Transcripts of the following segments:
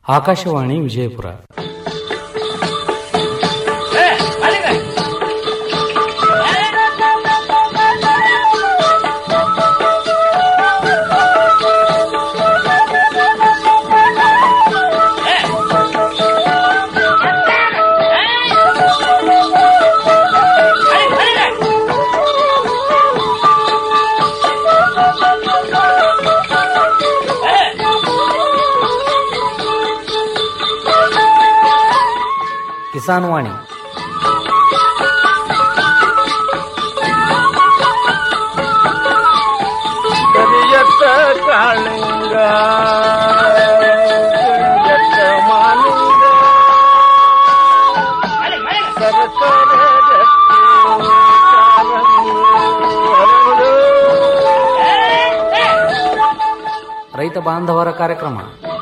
ಆಕಾಶವಾಣಿ ವಿಜಯಪುರ ಕಿಸಾನ್ ವಾಣಿ ಕರಿಯತ್ತ ಕಾಳಿಂಗ ಕರಿಯತ್ತ ಮಾಲಿಂಗ ಸರಕಾರ ರೈತ ಬಾಂಧವರ ಕಾರ್ಯಕ್ರಮ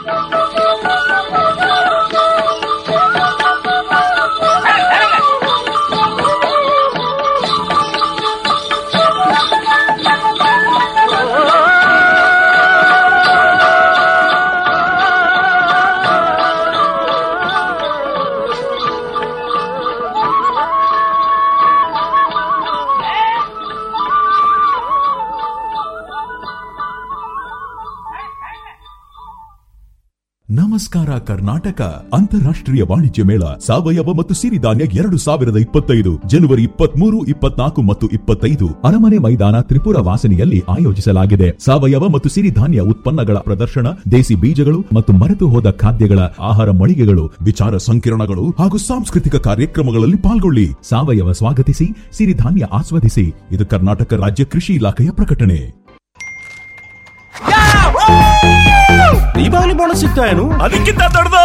ನಮಸ್ಕಾರ ಕರ್ನಾಟಕ ಅಂತಾರಾಷ್ಟ್ರೀಯ ವಾಣಿಜ್ಯ ಮೇಳ ಸಾವಯವ ಮತ್ತು ಸಿರಿಧಾನ್ಯ ಎರಡು ಸಾವಿರದ ಇಪ್ಪತ್ತೈದು ಜನವರಿ ಇಪ್ಪತ್ಮೂರು ಇಪ್ಪತ್ನಾಲ್ಕು ಮತ್ತು ಇಪ್ಪತ್ತೈದು ಅರಮನೆ ಮೈದಾನ ತ್ರಿಪುರ ವಾಸನೆಯಲ್ಲಿ ಆಯೋಜಿಸಲಾಗಿದೆ ಸಾವಯವ ಮತ್ತು ಸಿರಿಧಾನ್ಯ ಉತ್ಪನ್ನಗಳ ಪ್ರದರ್ಶನ ದೇಸಿ ಬೀಜಗಳು ಮತ್ತು ಮರೆತು ಹೋದ ಖಾದ್ಯಗಳ ಆಹಾರ ಮಳಿಗೆಗಳು ವಿಚಾರ ಸಂಕಿರಣಗಳು ಹಾಗೂ ಸಾಂಸ್ಕೃತಿಕ ಕಾರ್ಯಕ್ರಮಗಳಲ್ಲಿ ಪಾಲ್ಗೊಳ್ಳಿ ಸಾವಯವ ಸ್ವಾಗತಿಸಿ ಸಿರಿಧಾನ್ಯ ಆಸ್ವಾದಿಸಿ ಇದು ಕರ್ನಾಟಕ ರಾಜ್ಯ ಕೃಷಿ ಇಲಾಖೆಯ ಪ್ರಕಟಣೆ ದೀಪಾವಳಿ ಬೋನಸ್ ಸಿಗ್ತಾ ಏನು ಅದಕ್ಕಿಂತ ದೊಡ್ಡದು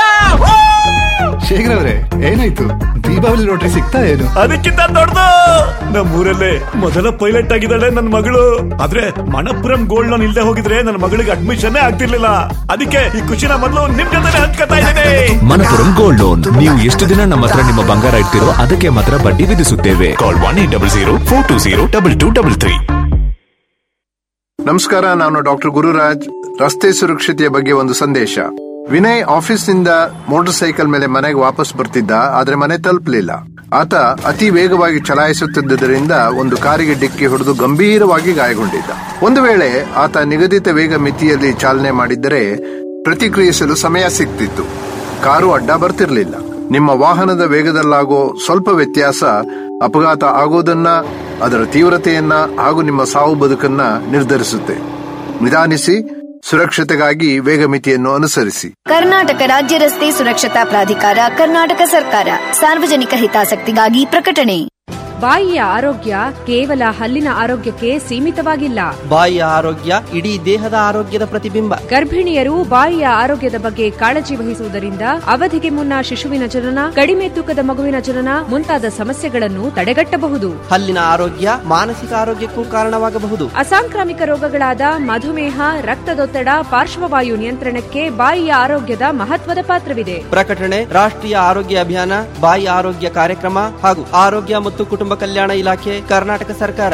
ಶೇಖರ್ ಅವ್ರೆ ಏನಾಯ್ತು ದೀಪಾವಳಿ ಲಾಟ್ರಿ ಸಿಗ್ತಾ ಏನು ಅದಕ್ಕಿಂತ ದೊಡ್ಡದು ನಮ್ಮೂರಲ್ಲೇ ಮೊದಲ ಪೈಲಟ್ ಆಗಿದ್ದಾಳೆ ನನ್ನ ಮಗಳು ಆದ್ರೆ ಮಣಪುರಂ ಗೋಲ್ಡ್ ಲೋನ್ ಇಲ್ಲದೆ ಹೋಗಿದ್ರೆ ನನ್ನ ಮಗಳಿಗೆ ಅಡ್ಮಿಷನ್ ಆಗ್ತಿರ್ಲಿಲ್ಲ ಅದಕ್ಕೆ ಈ ಖುಷಿನ ಮೊದಲು ನಿಮ್ ಜೊತೆ ಹಂಚ್ಕೊತಾ ಇದ್ದೇನೆ ಮನಪುರಂ ಗೋಲ್ಡ್ ಲೋನ್ ನೀವು ಎಷ್ಟು ದಿನ ನಮ್ಮ ಹತ್ರ ನಿಮ್ಮ ಬಂಗಾರ ಇಡ್ತಿರೋ ಅದಕ್ಕೆ ಮಾತ್ರ ಬಡ್ಡಿ ವಿಧಿಸುತ್ತೇವೆ call one eight double zero four two zero double two double three ನಮಸ್ಕಾರ ನಾನು ಡಾಕ್ಟರ್ ಗುರುರಾಜ್ ರಸ್ತೆ ಸುರಕ್ಷತೆಯ ಬಗ್ಗೆ ಒಂದು ಸಂದೇಶ ವಿನಯ್ ಆಫೀಸ್ನಿಂದ ಮೋಟಾರ್ ಸೈಕಲ್ ಮೇಲೆ ಮನೆಗೆ ವಾಪಸ್ ಬರ್ತಿದ್ದ ಆದ್ರೆ ಮನೆ ತಲುಪಲಿಲ್ಲ ಆತ ಅತಿ ವೇಗವಾಗಿ ಚಲಾಯಿಸುತ್ತಿದ್ದರಿಂದ ಒಂದು ಕಾರಿಗೆ ಡಿಕ್ಕಿ ಹೊಡೆದು ಗಂಭೀರವಾಗಿ ಗಾಯಗೊಂಡಿದ್ದ ಒಂದು ವೇಳೆ ಆತ ನಿಗದಿತ ವೇಗ ಮಿತಿಯಲ್ಲಿ ಚಾಲನೆ ಮಾಡಿದ್ದರೆ ಪ್ರತಿಕ್ರಿಯಿಸಲು ಸಮಯ ಸಿಗ್ತಿತ್ತು ಕಾರು ಅಡ್ಡ ಬರ್ತಿರ್ಲಿಲ್ಲ ನಿಮ್ಮ ವಾಹನದ ವೇಗದಲ್ಲಾಗೋ ಸ್ವಲ್ಪ ವ್ಯತ್ಯಾಸ ಅಪಘಾತ ಆಗೋದನ್ನ ಅದರ ತೀವ್ರತೆಯನ್ನ ಹಾಗೂ ನಿಮ್ಮ ಸಾವು ಬದುಕನ್ನ ನಿರ್ಧರಿಸುತ್ತೆ ನಿಧಾನಿಸಿ ಸುರಕ್ಷತೆಗಾಗಿ ವೇಗ ಮಿತಿಯನ್ನು ಅನುಸರಿಸಿ ಕರ್ನಾಟಕ ರಾಜ್ಯ ರಸ್ತೆ ಸುರಕ್ಷತಾ ಪ್ರಾಧಿಕಾರ ಕರ್ನಾಟಕ ಸರ್ಕಾರ ಸಾರ್ವಜನಿಕ ಹಿತಾಸಕ್ತಿಗಾಗಿ ಪ್ರಕಟಣೆ ಬಾಯಿಯ ಆರೋಗ್ಯ ಕೇವಲ ಹಲ್ಲಿನ ಆರೋಗ್ಯಕ್ಕೆ ಸೀಮಿತವಾಗಿಲ್ಲ ಬಾಯಿಯ ಆರೋಗ್ಯ ಇಡೀ ದೇಹದ ಆರೋಗ್ಯದ ಪ್ರತಿಬಿಂಬ ಗರ್ಭಿಣಿಯರು ಬಾಯಿಯ ಆರೋಗ್ಯದ ಬಗ್ಗೆ ಕಾಳಜಿ ವಹಿಸುವುದರಿಂದ ಅವಧಿಗೆ ಮುನ್ನ ಶಿಶುವಿನ ಜನನ ಕಡಿಮೆ ತೂಕದ ಮಗುವಿನ ಜನನ ಮುಂತಾದ ಸಮಸ್ಯೆಗಳನ್ನು ತಡೆಗಟ್ಟಬಹುದು ಹಲ್ಲಿನ ಆರೋಗ್ಯ ಮಾನಸಿಕ ಆರೋಗ್ಯಕ್ಕೂ ಕಾರಣವಾಗಬಹುದು ಅಸಾಂಕ್ರಾಮಿಕ ರೋಗಗಳಾದ ಮಧುಮೇಹ ರಕ್ತದೊತ್ತಡ ಪಾರ್ಶ್ವವಾಯು ನಿಯಂತ್ರಣಕ್ಕೆ ಬಾಯಿಯ ಆರೋಗ್ಯದ ಮಹತ್ವದ ಪಾತ್ರವಿದೆ ಪ್ರಕಟಣೆ ರಾಷ್ಟ್ರೀಯ ಆರೋಗ್ಯ ಅಭಿಯಾನ ಬಾಯಿ ಆರೋಗ್ಯ ಕಾರ್ಯಕ್ರಮ ಹಾಗೂ ಆರೋಗ್ಯ ಮತ್ತು ಕುಟುಂಬ ಕಲ್ಯಾಣ ಇಲಾಖೆ ಕರ್ನಾಟಕ ಸರ್ಕಾರ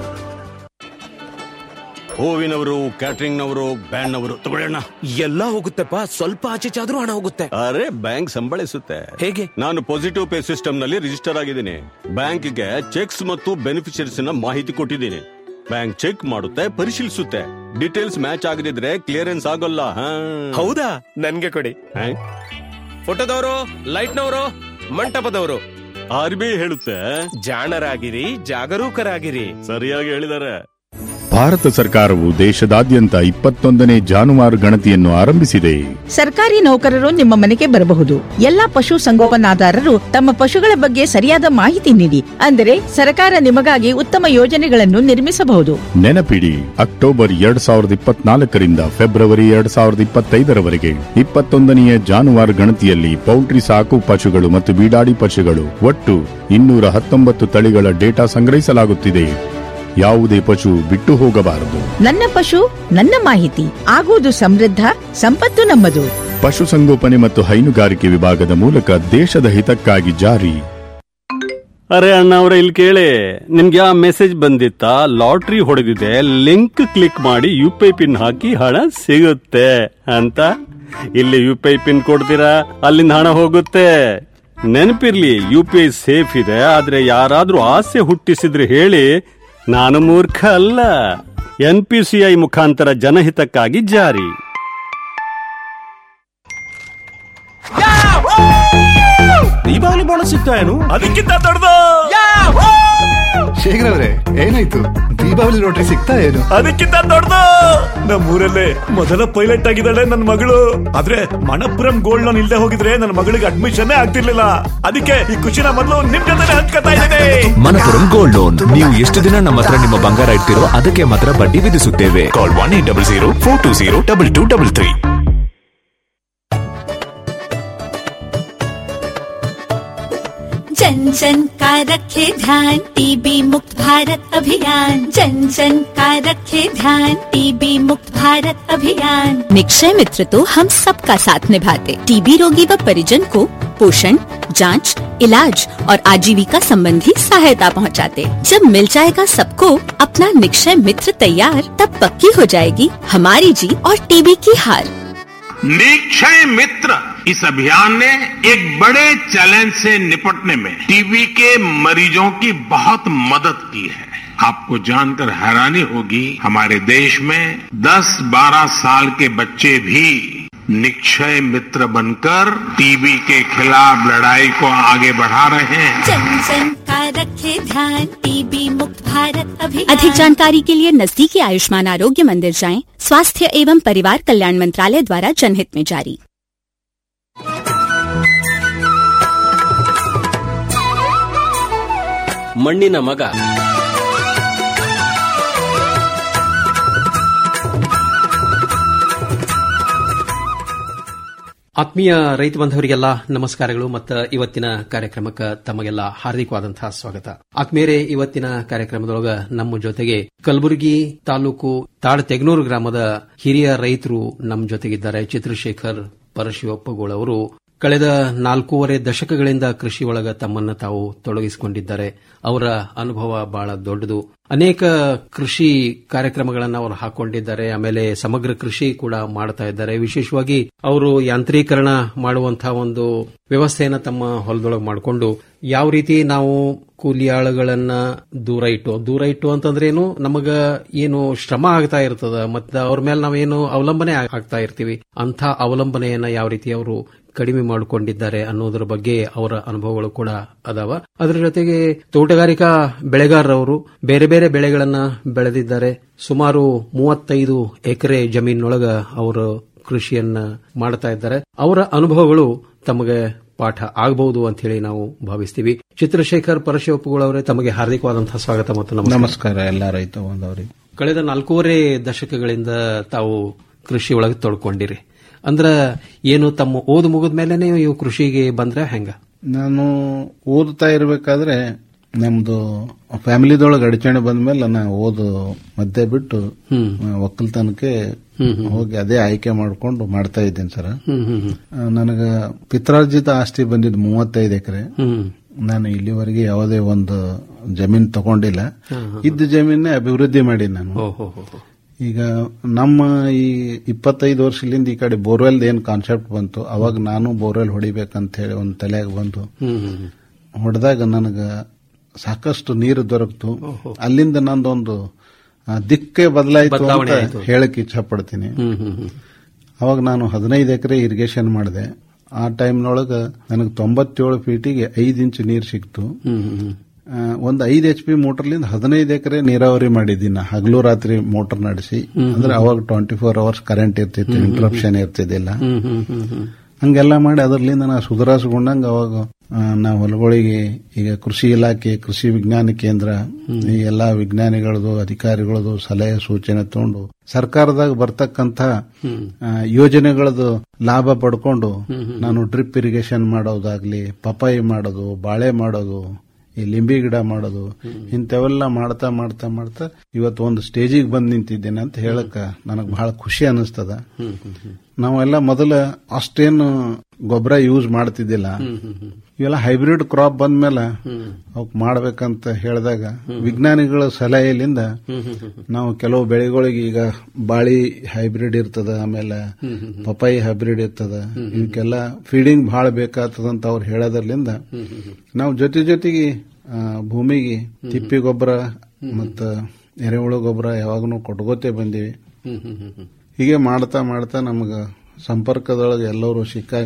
ಹೂವಿನವರು ಕ್ಯಾಟರಿಂಗ್ ನವರು ಬ್ಯಾಂಡ್ ನವರು ತಗೊಳ್ಳೋಣ ಎಲ್ಲ ಹೋಗುತ್ತೆಪ್ಪ ಸ್ವಲ್ಪ ಆಚೆ ಚಾದ್ರೂ ಹಣ ಹೋಗುತ್ತೆ ಅರೆ ಬ್ಯಾಂಕ್ ಸಂಬಳಿಸುತ್ತೆ ಹೇಗೆ ನಾನು ಪಾಸಿಟಿವ್ ಪೇ ಸಿಸ್ಟಮ್ ನಲ್ಲಿ ರಿಜಿಸ್ಟರ್ ಆಗಿದ್ದೀನಿ ಬ್ಯಾಂಕ್ಗೆ ಚೆಕ್ಸ್ ಮತ್ತು ಬೆನಿಫಿಷರೀಸ್ ನ ಮಾಹಿತಿ ಕೊಟ್ಟಿದ್ದೀನಿ ಬ್ಯಾಂಕ್ ಚೆಕ್ ಮಾಡುತ್ತೆ ಪರಿಶೀಲಿಸುತ್ತೆ ಡೀಟೇಲ್ಸ್ ಮ್ಯಾಚ್ ಆಗದಿದ್ರೆ ಕ್ಲಿಯರೆನ್ಸ್ ಆಗೋಲ್ಲ ಹಾ. ಹೌದಾ ನನ್ಗೆ ಕೊಡಿ ಹಾ? ಫೋಟೋದವರು ಲೈಟ್ನವರು ಮಂಟಪದವರು ಆರ್ ಬಿ ಐ ಹೇಳುತ್ತೆ ಜಾಣರಾಗಿರಿ ಜಾಗರೂಕರಾಗಿರಿ ಸರಿಯಾಗಿ ಹೇಳಿದ್ದಾರೆ ಭಾರತ ಸರ್ಕಾರವು ದೇಶದಾದ್ಯಂತ ಇಪ್ಪತ್ತೊಂದನೇ ಜಾನುವಾರು ಗಣತಿಯನ್ನು ಆರಂಭಿಸಿದೆ ಸರ್ಕಾರಿ ನೌಕರರು ನಿಮ್ಮ ಮನೆಗೆ ಬರಬಹುದು ಎಲ್ಲಾ ಪಶು ಸಂಗೋಪನಾದಾರರು ತಮ್ಮ ಪಶುಗಳ ಬಗ್ಗೆ ಸರಿಯಾದ ಮಾಹಿತಿ ನೀಡಿ ಅಂದರೆ ಸರ್ಕಾರ ನಿಮಗಾಗಿ ಉತ್ತಮ ಯೋಜನೆಗಳನ್ನು ನಿರ್ಮಿಸಬಹುದು ನೆನಪಿಡಿ ಅಕ್ಟೋಬರ್ ಎರಡ್ ಸಾವಿರದ ಇಪ್ಪತ್ನಾಲ್ಕರಿಂದ ಫೆಬ್ರವರಿ ಎರಡ್ ಸಾವಿರದ ಇಪ್ಪತ್ತೈದರವರೆಗೆ ಇಪ್ಪತ್ತೊಂದನೆಯ ಜಾನುವಾರು ಗಣತಿಯಲ್ಲಿ ಪೌಲ್ಟ್ರಿ ಸಾಕು ಪಶುಗಳು ಮತ್ತು ಬೀಡಾಡಿ ಪಶುಗಳು ಒಟ್ಟು ಇನ್ನೂರ ಹತ್ತೊಂಬತ್ತು ತಳಿಗಳ ಡೇಟಾ ಸಂಗ್ರಹಿಸಲಾಗುತ್ತಿದೆ ಯಾವುದೇ ಪಶು ಬಿಟ್ಟು ಹೋಗಬಾರದು ನನ್ನ ಪಶು ನನ್ನ ಮಾಹಿತಿ ಆಗುವುದು ಸಮೃದ್ಧ ಸಂಪತ್ತು ನಮ್ಮದು ಪಶುಸಂಗೋಪನೆ ಮತ್ತು ಹೈನುಗಾರಿಕೆ ವಿಭಾಗದ ಮೂಲಕ ದೇಶದ ಹಿತಕ್ಕಾಗಿ ಜಾರಿ ಅರೆ ಅಣ್ಣ ಅವ್ರೆ ಇಲ್ಲಿ ಕೇಳಿ ನಿಮ್ಗೆ ಆ ಮೆಸೇಜ್ ಬಂದಿತ್ತಾ ಲಾಟ್ರಿ ಹೊಡೆದಿದೆ ಲಿಂಕ್ ಕ್ಲಿಕ್ ಮಾಡಿ ಯು ಪಿ ಐ ಪಿನ್ ಹಾಕಿ ಹಣ ಸಿಗುತ್ತೆ ಅಂತ ಇಲ್ಲಿ ಯು ಪಿ ಐ ಪಿನ್ ಕೊಡ್ತೀರಾ ಅಲ್ಲಿಂದ ಹಣ ಹೋಗುತ್ತೆ ನೆನಪಿರ್ಲಿ ಯು ಪಿ ಐ ಸೇಫ್ ಇದೆ ಆದ್ರೆ ಯಾರಾದ್ರೂ ಆಸೆ ಹುಟ್ಟಿಸಿದ್ರೆ ಹೇಳಿ ನಾನು ಮೂರ್ಖ ಅಲ್ಲ ಎನ್ ಪಿ ಸಿ ಐ ಮುಖಾಂತರ ಜನಹಿತಕ್ಕಾಗಿ ಜಾರಿ ದೀಪಾವಳಿ ಬೋನಸ್ ಸಿಗ್ತಾ ಏನು ಅದಕ್ಕಿಂತ ದೊಡ್ಡದು ಶೇಖರ್ ಅವ್ರೆ ಏನಾಯ್ತು ದೀಪಾವಳಿ ಲಾಟ್ರಿ ಸಿಗ್ತಾ ಏನು ಅದಕ್ಕಿಂತ ದೊಡ್ಡದು ನಮ್ಮೂರಲ್ಲೇ ಮೊದಲ ಪೈಲಟ್ ಆಗಿದ್ದಾಳೆ ನನ್ನ ಮಗಳು ಆದ್ರೆ ಮಣಪುರಂ ಗೋಲ್ಡ್ ಲೋನ್ ಇಲ್ಲದೆ ಹೋಗಿದ್ರೆ ನನ್ನ ಮಗಳಿಗೆ ಅಡ್ಮಿಷನ್ ಆಗ್ತಿರ್ಲಿಲ್ಲ ಅದಕ್ಕೆ ಈ ಖುಷಿನ ಮೊದಲು ನಿಮ್ ಜೊತೆ ಹಂಚ್ಕೊತಾ ಇದ್ದೇನೆ ಮನಪುರಂ ಗೋಲ್ಡ್ ಲೋನ್ ನೀವು ಎಷ್ಟು ದಿನ ನಮ್ಮ ಹತ್ರ ನಿಮ್ಮ ಬಂಗಾರ ಇಡ್ತಿರೋ ಅದಕ್ಕೆ ಮಾತ್ರ ಬಡ್ಡಿ ವಿಧಿಸುತ್ತೇವೆ call one eight double zero four two zero double two double three जन जन का रखे ध्यान टीबी मुक्त भारत अभियान जन जन का रखे ध्यान टीबी मुक्त भारत अभियान निक्षय मित्र तो हम सबका साथ निभाते टीबी रोगी व परिजन को पोषण जांच, इलाज और आजीविका संबंधी सहायता पहुंचाते। जब मिल जाएगा सबको अपना निक्षय मित्र तैयार तब पक्की हो जाएगी हमारी जीत और टीबी की हार निक्षय मित्र इस अभियान ने एक बड़े चैलेंज से निपटने में टीबी के मरीजों की बहुत मदद की है आपको जानकर हैरानी होगी हमारे देश में 10-12 साल के बच्चे भी निक्षय मित्र बनकर टीबी के खिलाफ लड़ाई को आगे बढ़ा रहे हैं जन जन का रखे ध्यान टीबी मुक्त भारत अभियान अधिक जानकारी के लिए नजदीकी आयुष्मान आरोग्य मंदिर जाएं स्वास्थ्य एवं परिवार कल्याण मंत्रालय द्वारा जनहित में जारी ಮಣ್ಣಿನ ಮಗ ಆತ್ಮೀಯ ರೈತ ಬಾಂಧವರಿಗೆಲ್ಲ ನಮಸ್ಕಾರಗಳು ಮತ್ತು ಇವತ್ತಿನ ಕಾರ್ಯಕ್ರಮಕ್ಕೆ ತಮಗೆಲ್ಲ ಹಾರ್ದಿಕವಾದಂತಹ ಸ್ವಾಗತ ಆತ್ಮೀಯರೇ ಇವತ್ತಿನ ಕಾರ್ಯಕ್ರಮದೊಳಗ ನಮ್ಮ ಜೊತೆಗೆ ಕಲಬುರಗಿ ತಾಲೂಕು ತಾಳತೆಗ್ನೂರು ಗ್ರಾಮದ ಹಿರಿಯ ರೈತರು ನಮ್ಮ ಜೊತೆಗಿದ್ದಾರೆ ಚಿತ್ರಶೇಖರ್ ಪರಶಿವಪ್ಪಗೋಳ್ ಅವರು ಕಳೆದ ನಾಲ್ಕೂವರೆ ದಶಕಗಳಿಂದ ಕೃಷಿ ಒಳಗ ತಮ್ಮನ್ನ ತಾವು ತೊಡಗಿಸಿಕೊಂಡಿದ್ದಾರೆ ಅವರ ಅನುಭವ ಬಹಳ ದೊಡ್ಡದು ಅನೇಕ ಕೃಷಿ ಕಾರ್ಯಕ್ರಮಗಳನ್ನು ಅವರು ಹಾಕೊಂಡಿದ್ದಾರೆ ಆಮೇಲೆ ಸಮಗ್ರ ಕೃಷಿ ಕೂಡ ಮಾಡ್ತಾ ಇದ್ದಾರೆ ವಿಶೇಷವಾಗಿ ಅವರು ಯಾಂತ್ರೀಕರಣ ಮಾಡುವಂತಹ ಒಂದು ವ್ಯವಸ್ಥೆಯನ್ನ ತಮ್ಮ ಹೊಲದೊಳಗೆ ಮಾಡಿಕೊಂಡು ಯಾವ ರೀತಿ ನಾವು ಕೂಲಿ ಆಳುಗಳನ್ನ ದೂರ ಇಟ್ಟು ದೂರ ಇಟ್ಟು ಅಂತಂದ್ರೆ ಏನು ನಮಗ ಏನು ಶ್ರಮ ಆಗ್ತಾ ಇರ್ತದ ಮತ್ತೆ ಅವ್ರ ಮೇಲೆ ನಾವೇನು ಅವಲಂಬನೆ ಆಗ್ತಾ ಇರ್ತೀವಿ ಅಂತ ಅವಲಂಬನೆಯನ್ನ ಯಾವ ರೀತಿ ಅವರು ಕಡಿಮೆ ಮಾಡಿಕೊಂಡಿದ್ದಾರೆ ಅನ್ನೋದರ ಬಗ್ಗೆ ಅವರ ಅನುಭವಗಳು ಕೂಡ ಅದಾವ ಅದರ ಜೊತೆಗೆ ತೋಟಗಾರಿಕಾ ಬೆಳೆಗಾರರವರು ಬೇರೆ ಬೇರೆ ಬೆಳೆಗಳನ್ನ ಬೆಳೆದಿದ್ದಾರೆ ಸುಮಾರು ಮೂವತ್ತೈದು ಎಕರೆ ಜಮೀನೊಳಗ ಅವರು ಕೃಷಿಯನ್ನ ಮಾಡ್ತಾ ಇದ್ದಾರೆ ಅವರ ಅನುಭವಗಳು ತಮಗೆ ಪಾಠ ಆಗಬಹುದು ಅಂತ ಹೇಳಿ ನಾವು ಭಾವಿಸ್ತೀವಿ ಚಿತ್ರಶೇಖರ್ ಪರಶಿವಪ್ಪಗಳವರೇ ತಮಗೆ ಹಾರ್ದಿಕವಾದಂತಹ ಸ್ವಾಗತ ಮತ್ತು ನಮಸ್ಕಾರ ನಮಸ್ಕಾರ ಎಲ್ಲ ರೈತ ಬಾಂಧವರಿಗೆ ಕಳೆದ ನಾಲ್ಕೂವರೆ ದಶಕಗಳಿಂದ ತಾವು ಕೃಷಿ ಒಳಗೆ ತೊಡ್ಕೊಂಡಿರಿ ಅಂದ್ರ ಏನು ತಮ್ಮ ಓದು ಮುಗಿದ ಮೇಲೆ ನೀವು ಕೃಷಿಗೆ ಬಂದ್ರೆ ಹೆಂಗ ನಾನು ಓದ್ತಾ ಇರ್ಬೇಕಾದ್ರೆ ನಮ್ದು ಫ್ಯಾಮಿಲಿದೊಳಗೆ ಅಡಚಣೆ ಬಂದ್ಮೇಲೆ ನಾ ಓದು ಮಧ್ಯೆ ಬಿಟ್ಟು ಒಕ್ಕಲ್ತನಕ್ಕೆ ಹೋಗಿ ಅದೇ ಆಯ್ಕೆ ಮಾಡ್ಕೊಂಡು ಮಾಡ್ತಾ ಇದ್ದೇನೆ ಸರ್ ನನಗ ಪಿತ್ರಾರ್ಜಿತ ಆಸ್ತಿ ಬಂದಿದ್ದು ಮೂವತ್ತೈದು ಎಕರೆ ನಾನು ಇಲ್ಲಿವರೆಗೆ ಯಾವುದೇ ಒಂದು ಜಮೀನ್ ತಗೊಂಡಿಲ್ಲ ಇದ್ದ ಜಮೀನೇ ಅಭಿವೃದ್ಧಿ ಮಾಡಿ ನಾನು ಈಗ ನಮ್ಮ ಈ ಇಪ್ಪತ್ತೈದು ವರ್ಷದಿಂದ ಈ ಕಡೆ ಬೋರ್ವೆಲ್ ಏನ್ ಕಾನ್ಸೆಪ್ಟ್ ಬಂತು ಅವಾಗ ನಾನು ಬೋರ್ವೆಲ್ ಹೊಡಿಬೇಕಂತ ಹೇಳಿ ಒಂದು ತಲೆಯಾಗ ಬಂತು ಹೊಡೆದಾಗ ನನಗ ಸಾಕಷ್ಟು ನೀರು ದೊರಕ್ತು ಅಲ್ಲಿಂದ ನಂದೊಂದು ದಿಕ್ಕೇ ಬದಲಾಯಿತು ಅಂತ ಹೇಳಕ್ ಇಚ್ಛೆ ಪಡ್ತೀನಿ ಅವಾಗ ನಾನು ಹದಿನೈದು ಎಕರೆ ಇರಿಗೇಷನ್ ಮಾಡಿದೆ ಆ ಟೈಮ್ನೊಳಗ ನನಗೆ ತೊಂಬತ್ತೇಳು ಫೀಟಿಗೆ ಐದು ಇಂಚ್ ನೀರು ಸಿಕ್ತು ಒಂದು ಐದು ಎಚ್ ಪಿ ಮೋಟರ್ಲಿಂದ ಹದಿನೈದು ಎಕರೆ ನೀರಾವರಿ ಮಾಡಿದ್ದೀನಿ ಹಗಲು ರಾತ್ರಿ ಮೋಟರ್ ನಡೆಸಿ ಅಂದ್ರೆ ಅವಾಗ ಟ್ವೆಂಟಿ ಫೋರ್ ಅವರ್ಸ್ ಕರೆಂಟ್ ಇರ್ತಿತ್ತು ಇಂಟ್ರಪ್ಷನ್ ಇರ್ತಿದ್ದಿಲ್ಲ ಹಂಗೆಲ್ಲ ಮಾಡಿ ಅದರ್ಲಿಂದ ನಾ ಸುಧಾರಿಸ್ಕೊಂಡಂಗ ಅವಾಗ ನಾವು ಹೊಲಗಳಿಗೆ ಈಗ ಕೃಷಿ ಇಲಾಖೆ ಕೃಷಿ ವಿಜ್ಞಾನ ಕೇಂದ್ರ ಈ ಎಲ್ಲಾ ವಿಜ್ಞಾನಿಗಳದು ಅಧಿಕಾರಿಗಳದು ಸಲಹೆ ಸೂಚನೆ ತಗೊಂಡು ಸರ್ಕಾರದಾಗ ಬರ್ತಕ್ಕಂತ ಯೋಜನೆಗಳದು ಲಾಭ ಪಡ್ಕೊಂಡು ನಾನು ಡ್ರಿಪ್ ಇರಿಗೇಷನ್ ಮಾಡೋದಾಗ್ಲಿ ಪಪಾಯಿ ಮಾಡೋದು ಬಾಳೆ ಮಾಡೋದು ಈ ಲಿಂಬಿ ಗಿಡ ಮಾಡೋದು ಇಂಥವೆಲ್ಲ ಮಾಡ್ತಾ ಮಾಡ್ತಾ ಮಾಡ್ತಾ ಇವತ್ತು ಒಂದು ಸ್ಟೇಜಿಗೆ ಬಂದ್ ನಿಂತಿದ್ದೇನೆ ಅಂತ ಹೇಳಕ್ ನನಗೆ ಬಹಳ ಖುಷಿ ಅನಿಸ್ತದ ನಾವೆಲ್ಲ ಮೊದಲ ಅಷ್ಟೇನು ಗೊಬ್ಬರ ಯೂಸ್ ಮಾಡ್ತಿದ್ದಿಲ್ಲ ಇವೆಲ್ಲ ಹೈಬ್ರಿಡ್ ಕ್ರಾಪ್ ಬಂದ್ಮೇಲೆ ಅವಕ್ ಮಾಡ್ಬೇಕಂತ ಹೇಳಿದಾಗ ವಿಜ್ಞಾನಿಗಳ ಸಲಹೆಯಿಂದ ನಾವು ಕೆಲವು ಬೆಳೆಗಳಿಗೆ ಈಗ ಬಾಳಿ ಹೈಬ್ರಿಡ್ ಇರ್ತದ ಆಮೇಲೆ ಪಪಾಯಿ ಹೈಬ್ರಿಡ್ ಇರ್ತದ ಇವಕ್ಕೆಲ್ಲ ಫೀಡಿಂಗ್ ಬಹಳ ಬೇಕಾಗ್ತದಂತ ಅವ್ರು ಹೇಳೋದ್ರಲಿಂದ ನಾವು ಜೊತೆ ಜೊತೆಗೆ ಆ, ಭೂಮಿಗೆ ತಿಪ್ಪಿ ಗೊಬ್ಬರ ಮತ್ತ ಎರೆಹುಳು ಗೊಬ್ಬರ ಯಾವಾಗೂ ಕೊಟ್ಕೋತೇ ಬಂದೀವಿ ಹೀಗೆ ಮಾಡ್ತಾ ಮಾಡ್ತಾ ನಮಗ ಸಂಪರ್ಕದೊಳಗೆ ಎಲ್ಲರೂ ಸಿಕ್ಕಾಗ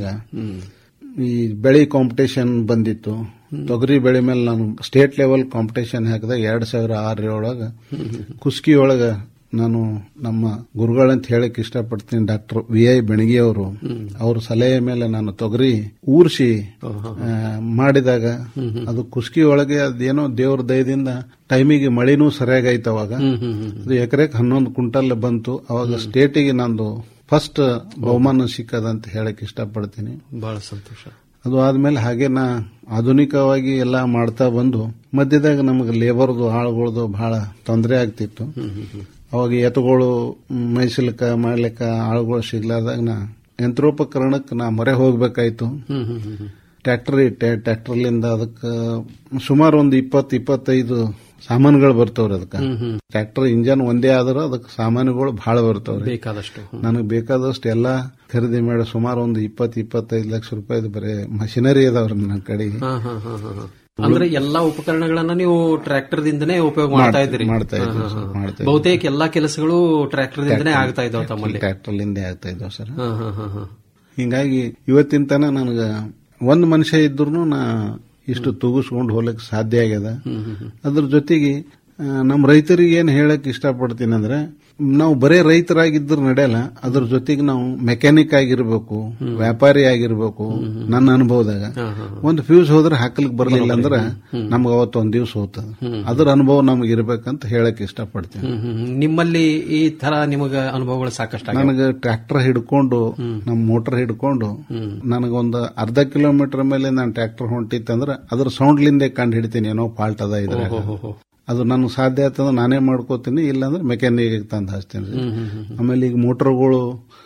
ಈ ಬೆಳೆ ಕಾಂಪಿಟೇಷನ್ ಬಂದಿತ್ತು ತೊಗರಿ ಬೆಳೆ ಮೇಲೆ ನಾನು ಸ್ಟೇಟ್ ಲೆವೆಲ್ ಕಾಂಪಿಟೇಷನ್ ಹಾಕಿದಾಗ ಎರಡ್ ಸಾವಿರ ಆರರೊಳಗ ಕುಸ್ಕಿ ಒಳಗ ನಾನು ನಮ್ಮ ಗುರುಗಳಂತ ಹೇಳಕ್ ಇಷ್ಟಪಡ್ತೀನಿ ಡಾಕ್ಟರ್ ವಿ ಐ ಬೆಣಗಿ ಅವರು ಅವ್ರ ಸಲಹೆ ಮೇಲೆ ನಾನು ತೊಗರಿ ಊರ್ಸಿ ಆ, ಮಾಡಿದಾಗ ಅದು ಕುಸ್ಕಿ ಒಳಗೆ ಅದೇನೋ ದೇವ್ರ ದಯದಿಂದ ಟೈಮಿಗೆ ಮಳಿನೂ ಸರಿಯಾಗೈತೆ ಅವಾಗ ಅದು ಎಕರೆಕ್ ಹನ್ನೊಂದು ಕ್ವಿಂಟಲ್ ಬಂತು ಅವಾಗ ಸ್ಟೇಟಿಗೆ ನಂದು ಫಸ್ಟ್ ಬಹುಮಾನ ಸಿಕ್ಕದಂತ ಹೇಳಕ್ ಇಷ್ಟಪಡ್ತೀನಿ ಬಹಳ ಸಂತೋಷ ಅದು ಆದ್ಮೇಲೆ ಹಾಗೆ ನಾ ಆಧುನಿಕವಾಗಿ ಎಲ್ಲ ಮಾಡ್ತಾ ಬಂದು ಮಧ್ಯದಾಗ ನಮಗೆ ಲೇಬರ್ದು ಆಳುಗಳದು ಬಹಳ ತೊಂದರೆ ಆಗ್ತಿತ್ತು ಅವಾಗ ಎತ್ತುಗಳು ಮೈಸಲಿಕ್ಕ ಮಾಡ್ಲಿಕ್ಕ ಆಳುಗಳು ಸಿಗ್ಲಾರ್ದಾಗ ನಾ ಯಂತ್ರೋಪಕರಣಕ್ಕೆ ನಾ ಮೊರೆ ಹೋಗ್ಬೇಕಾಯ್ತು ಟ್ರ್ಯಾಕ್ಟರ್ ಇಟ್ಟೆ ಟ್ರ್ಯಾಕ್ಟರ್ಲಿಂದ ಅದಕ್ಕೆ ಸುಮಾರು ಒಂದು ಇಪ್ಪತ್ತು ಇಪ್ಪತ್ತೈದು ಸಾಮಾನುಗಳು ಬರ್ತಾವ್ರಿ ಅದಕ್ಕೆ ಟ್ರ್ಯಾಕ್ಟರ್ ಇಂಜನ್ ಒಂದೇ ಆದ್ರೂ ಅದಕ್ಕೆ ಸಾಮಾನುಗಳು ಬಹಳ ಬರ್ತಾವ್ರಿ ಬೇಕಾದಷ್ಟು ನನಗೆ ಬೇಕಾದಷ್ಟು ಎಲ್ಲ ಖರೀದಿ ಮಾಡಿ ಸುಮಾರು ಒಂದು ಇಪ್ಪತ್ತು ಇಪ್ಪತ್ತೈದು ಲಕ್ಷ ರೂಪಾಯಿದು ಬರೀ ಮಷಿನರಿ ಅದಾವ್ರಿ ನನ್ನ ಕಡೆಗೆ ಹಾ, ಹಾ, ಹಾ, ಹಾ, ಹಾ. ಅಂದ್ರೆ ಎಲ್ಲಾ ಉಪಕರಣಗಳನ್ನ ನೀವು ಟ್ರ್ಯಾಕ್ಟರ್ ದಿಂದನೇ ಉಪಯೋಗ ಮಾಡ್ತಾ ಮಾಡ್ತಾ- ಇದ್ರಿ ಮಾಡ್ತಾ ಇದ್ವಿ ಹಾ, ಹಾ, ಸರ್, ಹಾ. ಮಾಡ್ತಾ ಇದ್ವಿ. ಬಹುತೇಕ ಎಲ್ಲಾ ಕೆಲಸಗಳು ಟ್ರ್ಯಾಕ್ಟರ್ ದಿಂದನೇ ಆಗ್ತಾ ಇದಾವ ತಮ್ಮಲ್ಲಿ ಟ್ರ್ಯಾಕ್ಟರ್ಲಿಂದ ಆಗ್ತಾ ಇದ್ದಾವ ಸರ್ ಹಾ, ಹಾ, ಹಾ, ಹಾ. ಹಿಂಗಾಗಿ ಇವತ್ತಿನ ತನ ನನಗ ಒಂದ್ ಮನುಷ್ಯ ಇದ್ರು ನಾ ಇಷ್ಟು ತೂಗಿಸ್ಕೊಂಡು ಹೋಗ್ಲಿಕ್ಕೆ ಸಾಧ್ಯ ಆಗ್ಯದ ಅದ್ರ ಜೊತೆಗೆ ಆ, ನಮ್ಮ ರೈತರಿಗೆ ಏನ್ ಹೇಳಕ್ ಇಷ್ಟಪಡ್ತೀನಿ ಅಂದ್ರೆ ನಾವು ಬರೇ ರೈತರಾಗಿದ್ರು ನಡೆಯಲ್ಲ ಅದ್ರ ಜೊತೆಗೆ ನಾವು ಮೆಕ್ಯಾನಿಕ್ ಆಗಿರ್ಬೇಕು ವ್ಯಾಪಾರಿ ಆಗಿರ್ಬೇಕು ನನ್ನ ಅನುಭವದಾಗ ಒಂದು ಫ್ಯೂಸ್ ಹೋದ್ರೆ ಹಾಕಲಿಕ್ಕೆ ಬರಲಿಲ್ಲ ಅಂದ್ರೆ ನಮ್ಗೆ ಅವತ್ತು ಒಂದ್ ದಿವ್ಸ ಹೋಗ್ತದ ಅದ್ರ ಅನುಭವ ನಮ್ಗೆ ಇರ್ಬೇಕಂತ ಹೇಳಕ್ ಇಷ್ಟಪಡ್ತೀನಿ ಹ್ಮ್, ಹ್ಮ್, ಹ್ಮ್. ನಿಮ್ಮಲ್ಲಿ ಈ ತರ ನಿಮಗ ಅನುಭವಗಳು ಸಾಕಷ್ಟು ಆಗ್ಯಾವ? ನನಗೆ ಟ್ರ್ಯಾಕ್ಟರ್ ಹಿಡ್ಕೊಂಡು ನಮ್ಮ ಮೋಟರ್ ಹಿಡ್ಕೊಂಡು ನನಗೊಂದು ಅರ್ಧ ಕಿಲೋಮೀಟರ್ ಮೇಲೆ ನಾನು ಟ್ರ್ಯಾಕ್ಟರ್ ಹೊಂಟಿತ್ತಂದ್ರೆ ಅದ್ರ ಸೌಂಡ್ಲಿಂದೇ ಕಂಡು ಹಿಡಿತೀನಿ ಏನೋ ಫಾಲ್ಟ್ ಅದ ಇದ್ರೆ ಅದು ನನಗೆ ಸಾಧ್ಯ ಆಯ್ತಂದ್ರೆ ನಾನೇ ಮಾಡ್ಕೋತೀನಿ ಇಲ್ಲಾಂದ್ರೆ ಮೆಕ್ಯಾನಿಕ್ ತಂದು ಹಚ್ತೀನಿ ಹ್ಮ್, ಹ್ಮ್, ಹ್ಮ್. ಆಮೇಲೆ ಈಗ ಮೋಟರ್ಗಳು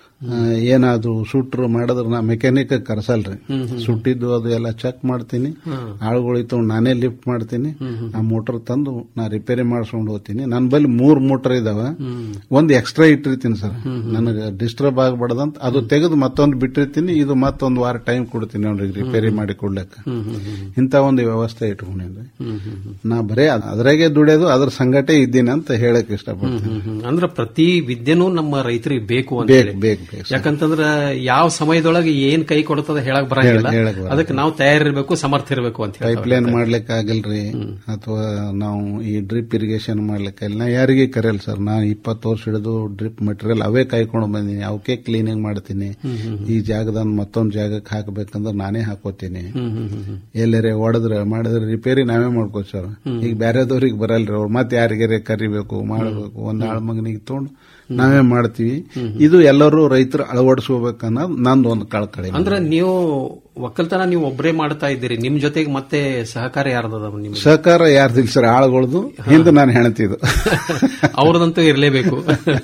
ಏನಾದ್ರು ಸುಟ್ರು ಮಾಡಿದ್ರೆ ನಾ ಮೆಕ್ಯಾನಿಕ್ ಕರ್ಸಲ್ರಿ ಹ್ಮ್, ಹ್ಮ್. ಸುಟ್ಟಿದ್ದು ಅದು ಎಲ್ಲ ಚೆಕ್ ಮಾಡ್ತೀನಿ ಹ್ಮ್. ಆಳುಗಳು ಇತ್ತು ನಾನೇ ಲಿಫ್ಟ್ ಮಾಡ್ತೀನಿ ಹ್ಮ್, ಹ್ಮ್. ಆ ಮೋಟರ್ ತಂದು ನಾ ರಿಪೇರಿ ಮಾಡಿಸ್ಕೊಂಡು ಹೋಗ್ತೀನಿ ನನ್ನ ಬಳಿ ಮೂರ್ ಮೋಟರ್ ಇದಾವ ಒಂದು ಎಕ್ಸ್ಟ್ರಾ ಇಟ್ಟಿರ್ತೀನಿ ಸರ್ ನನಗೆ ಡಿಸ್ಟರ್ಬ್ ಆಗಬಾರ್ದಂತ ಅದು ತೆಗೆದು ಮತ್ತೊಂದು ಬಿಟ್ಟಿರ್ತೀನಿ ಇದು ಮತ್ತೊಂದು ವಾರ ಟೈಮ್ ಕೊಡ್ತೀನಿ ಅವ್ರಿಗೆ ರಿಪೇರಿ ಮಾಡಿ ಕೊಡ್ಲಿಕ್ಕೆ ಹ್ಮ್, ಹ್ಮ್, ಹ್ಮ್. ಇಂಥ ಒಂದು ವ್ಯವಸ್ಥೆ ಇಟ್ಕೊಂಡಿದ್ದೆ ಹ್ಮ್, ಹ್ಮ್, ಹ್ಮ್. ನಾ ಬರೇ ಅದ್- ಅದ್ರಾಗೆ ದುಡಿಯೋದು ಅದ್ರ ಸಂಗಟೆ ಇದ್ದೀನಿ ಅಂತ ಹೇಳಕ್ ಹ್ಮ್, ಇಷ್ಟಪಡ್ತೀನಿ ಹ್ಮ್, ಹ್ಮ್. ಅಂದ್ರೆ ಪ್ರತಿ ವಿದ್ಯೆನೂ ನಮ್ಮ ರೈತರಿಗೆ ಬೇಕು ಅಂತ ಬೇಕು, ಹೇಳಿ. ಬೇಕು, ಬೇಕು ಸರ್. ಯಾಕಂತಂದ್ರ ಯಾವ ಸಮಯದೊಳಗೆ ಏನ್ ಕೈ ಕೊಡ್ತದ ಹೇಳಕ್ ಬರಂಗಿಲ್ಲ ಹೇಳಕ್- ಹೇಳಕ್ ಬರಲ್ಲ. ಅದಕ್ಕೆ ನಾವು ತಯಾರಿರ್ಬೇಕು ಸಮರ್ಥ ಇರಬೇಕು ಅಂತ ಹೇಳಿ ಪೈಪ್ ಲೈನ್ ಮಾಡ್ಲಿಕ್ಕೆ ಆಗಲ್ರಿ ಅಥವಾ ನಾವು ಈ ಡ್ರಿಪ್ ಇರಿಗೇಷನ್ ಮಾಡ್ಲಿಕ್ಕೆ ಇಲ್ಲ ನಾ ಯಾರಿಗೆ ಕರೆಯಲ್ಲ ಸರ್ ನಾ ಇಪ್ಪತ್ತು ವರ್ಷ ಹಿಡಿದು ಡ್ರಿಪ್ ಮಟೀರಿಯಲ್ ಅವೇ ಕಾಯ್ಕೊಂಡು ಬಂದೀನಿ ಅವಕ್ಕೆ ಕ್ಲೀನಿಂಗ್ ಮಾಡ್ತೀನಿ ಹ್ಮ್, ಹ್ಮ್, ಈ ಜಾಗದ ಮತ್ತೊಂದು ಜಾಗಕ್ಕೆ ಹಾಕಬೇಕಂದ್ರೆ ನಾನೇ ಹಾಕೋತೀನಿ ಹ್ಮ್, ಹ್ಮ್, ಹ್ಮ್, ಹ್ಮ್. ಎಲ್ಲರೇ ಹೊಡೆದ್ರೆ ಮಾಡಿದ್ರೆ ರಿಪೇರಿ ನಾವೇ ಮಾಡ್ಕೋ ಸರ್ ಈಗ ಬೇರೆದವ್ರಿಗೆ ಬರಲ್ರಿ ಅವ್ರು ಮತ್ತೆ ಯಾರಿಗಾರೆ ಕರಿಬೇಕು ಮಾಡಬೇಕು ಒಂದ್ ಆಳ್ ಮಗನಿಗೆ ತಗೊಂಡು ನಾವೇ ಮಾಡ್ತೀವಿ ಇದು ಎಲ್ಲರೂ ರೈತರು ಅಳವಡಿಸ್ಕೋಬೇಕನ್ನೋದು ನಂದು ಒಂದು ಕಳಕಳಿ ಅಂದ್ರೆ ನೀವು ಒಕ್ಕಲ್ತನ ನೀವು ಒಬ್ಬರೇ ಮಾಡ್ತಾ ಇದ್ದೀರಿ ನಿಮ್ ಜೊತೆಗೆ ಮತ್ತೆ ಸಹಕಾರ ಯಾರ್ದದ ನಿಮ್ಗೆ ಸಹಕಾರ ಯಾರ್ದಿಲ್ಲ ಸರ್ ಆಳುಗಳದು ಹಿಂದೆ ನಾನು ಹೆಣತಿದ್ದು ಅವ್ರದಂತೂ ಇರಲೇಬೇಕು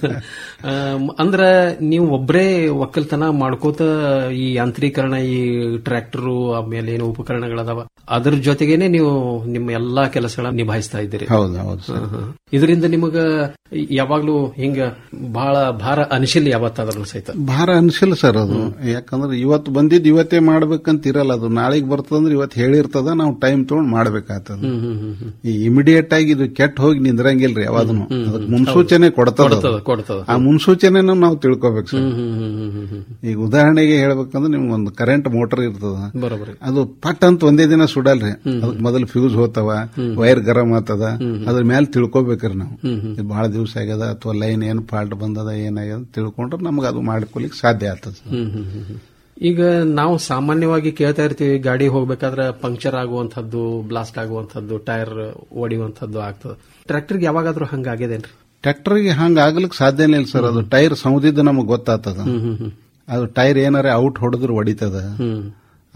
ಅಂದ್ರ ನೀವು ಒಬ್ಬರೇ ಒಕ್ಕಲ್ತನ ಮಾಡ್ಕೋತ ಈ ಯಾಂತ್ರೀಕರಣ ಈ ಟ್ರ್ಯಾಕ್ಟರ್ ಆಮೇಲೆ ಏನು ಉಪಕರಣಗಳದಾವ ಅದ್ರ ಜೊತೆಗೇನೆ ನೀವು ನಿಮ್ಮ ಎಲ್ಲಾ ಕೆಲಸಗಳನ್ನ ನಿಭಾಯಿಸ್ತಾ ಇದ್ದೀರಿ ಹೌದು ಹೌದು ಸರ್ ಹಾ, ಹಾ. ಇದರಿಂದ ನಿಮಗ ಯಾವಾಗ್ಲೂ ಹಿಂಗ ಬಹಳ ಭಾರ ಅನಿಸಿಲ್ಲ ಯಾವತ್ತಾದ್ರೂ ಸಹಿತ ಭಾರ ಅನ್ಸಿಲ್ಲ ಸರ್ ಅದು ಯಾಕಂದ್ರೆ ಇವತ್ತು ಬಂದಿದ್ದು ಇವತ್ತೇ ಮಾಡ್ಬೇಕಂತ ಇರಲ್ಲ ಅದು ನಾಳೆಗೆ ಬರ್ತದಂದ್ರೆ ಇವತ್ತು ಹೇಳಿರ್ತದ ನಾವು ಟೈಮ್ ತಗೊಂಡ್ ಮಾಡ್ಬೇಕಾಗ್ತದ ಹ್ಮ್, ಹ್ಮ್, ಹ್ಮ್, ಹ್ಮ್. ಈ ಇಮಿಡಿಯೇಟ್ ಆಗಿ ಇದು ಕೆಟ್ಟ ಹೋಗಿ ನಿಂದ್ರಂಗಿಲ್ರಿ ಯಾವಾದನು ಅದಕ್ಕೆ ಮುನ್ಸೂಚನೆ ಕೊಡ್ತದ ಕೊಡ್ತದ, ಅದು. ಕೊಡ್ತದ. ಆ ಮುನ್ಸೂಚನೆನೂ ನಾವು ತಿಳ್ಕೊಬೇಕು ಸರ್ ಹ್ಮ್, ಹ್ಮ್, ಹ್ಮ್, ಹ್ಮ್, ಹ್ಮ್, ಹ್ಮ್. ಈಗ ಉದಾಹರಣೆಗೆ ಹೇಳ್ಬೇಕಂದ್ರೆ ನಿಮ್ಗೆ ಒಂದು ಕರೆಂಟ್ ಮೋಟರ್ ಇರ್ತದ ಬರೋಬ್ಬರಿ ಅದು ಪಟ್ ಅಂತ ಒಂದೇ ದಿನ ಸುಡಲ್ರಿ ಅದಕ್ಕೆ ಮೊದಲು ಫ್ಯೂಸ್ ಹೋತವ ವೈರ್ ಗರಂ ಆತದ ಅದ್ರ ಮೇಲೆ ತಿಳ್ಕೊಬೇಕ್ರಿ ನಾವು ಇದು ಬಹಳ ದಿವಸ ಆಗ್ಯದ ಅಥವಾ ಲೈನ್ ಏನ್ ಫಾಲ್ಟ್ ಬಂದದ ಏನಾಗ್ಯದ ತಿಳ್ಕೊಂಡ್ರೆ ನಮ್ಗೆ ಅದು ಮಾಡ್ಕೊಲಿಕ್ಕೆ ಸಾಧ್ಯ ಆಗ್ತದ ಸರ್. ಹ್ಮ್, ಹ್ಮ್, ಹ್ಮ್, ಹ್ಮ್. ಈಗ ನಾವು ಸಾಮಾನ್ಯವಾಗಿ ಕೇಳ್ತಾ ಇರ್ತೀವಿ ಗಾಡಿ ಹೋಗ್ಬೇಕಾದ್ರೆ ಪಂಕ್ಚರ್ ಆಗುವಂತದ್ದು ಬ್ಲಾಸ್ಟ್ ಆಗುವಂತದ್ದು ಟೈರ್ ಒಡೆಯುವಂತದ್ದು ಆಗ್ತದೆ ಟ್ರ್ಯಾಕ್ಟರ್ಗೆ ಯಾವಾಗಾದ್ರೂ ಹಂಗ ಆಗ್ಯದೇನ್ರಿ ಟ್ರ್ಯಾಕ್ಟರ್ಗೆ ಹಂಗ ಆಗ್ಲಿಕ್ಕೆ ಸಾಧ್ಯನೇ ಇಲ್ಲ ಸರ್ ಅದು ಟೈರ್ ಸೌದಿದ್ದು ನಮಗೆ ಗೊತ್ತಾಗ್ತದ ಹ್ಮ್, ಹ್ಮ್, ಹ್ಮ್. ಅದು ಟೈರ್ ಏನಾರ ಔಟ್ ಹೊಡೆದ್ರೆ ಹೊಡಿತದ ಹ್ಮ್.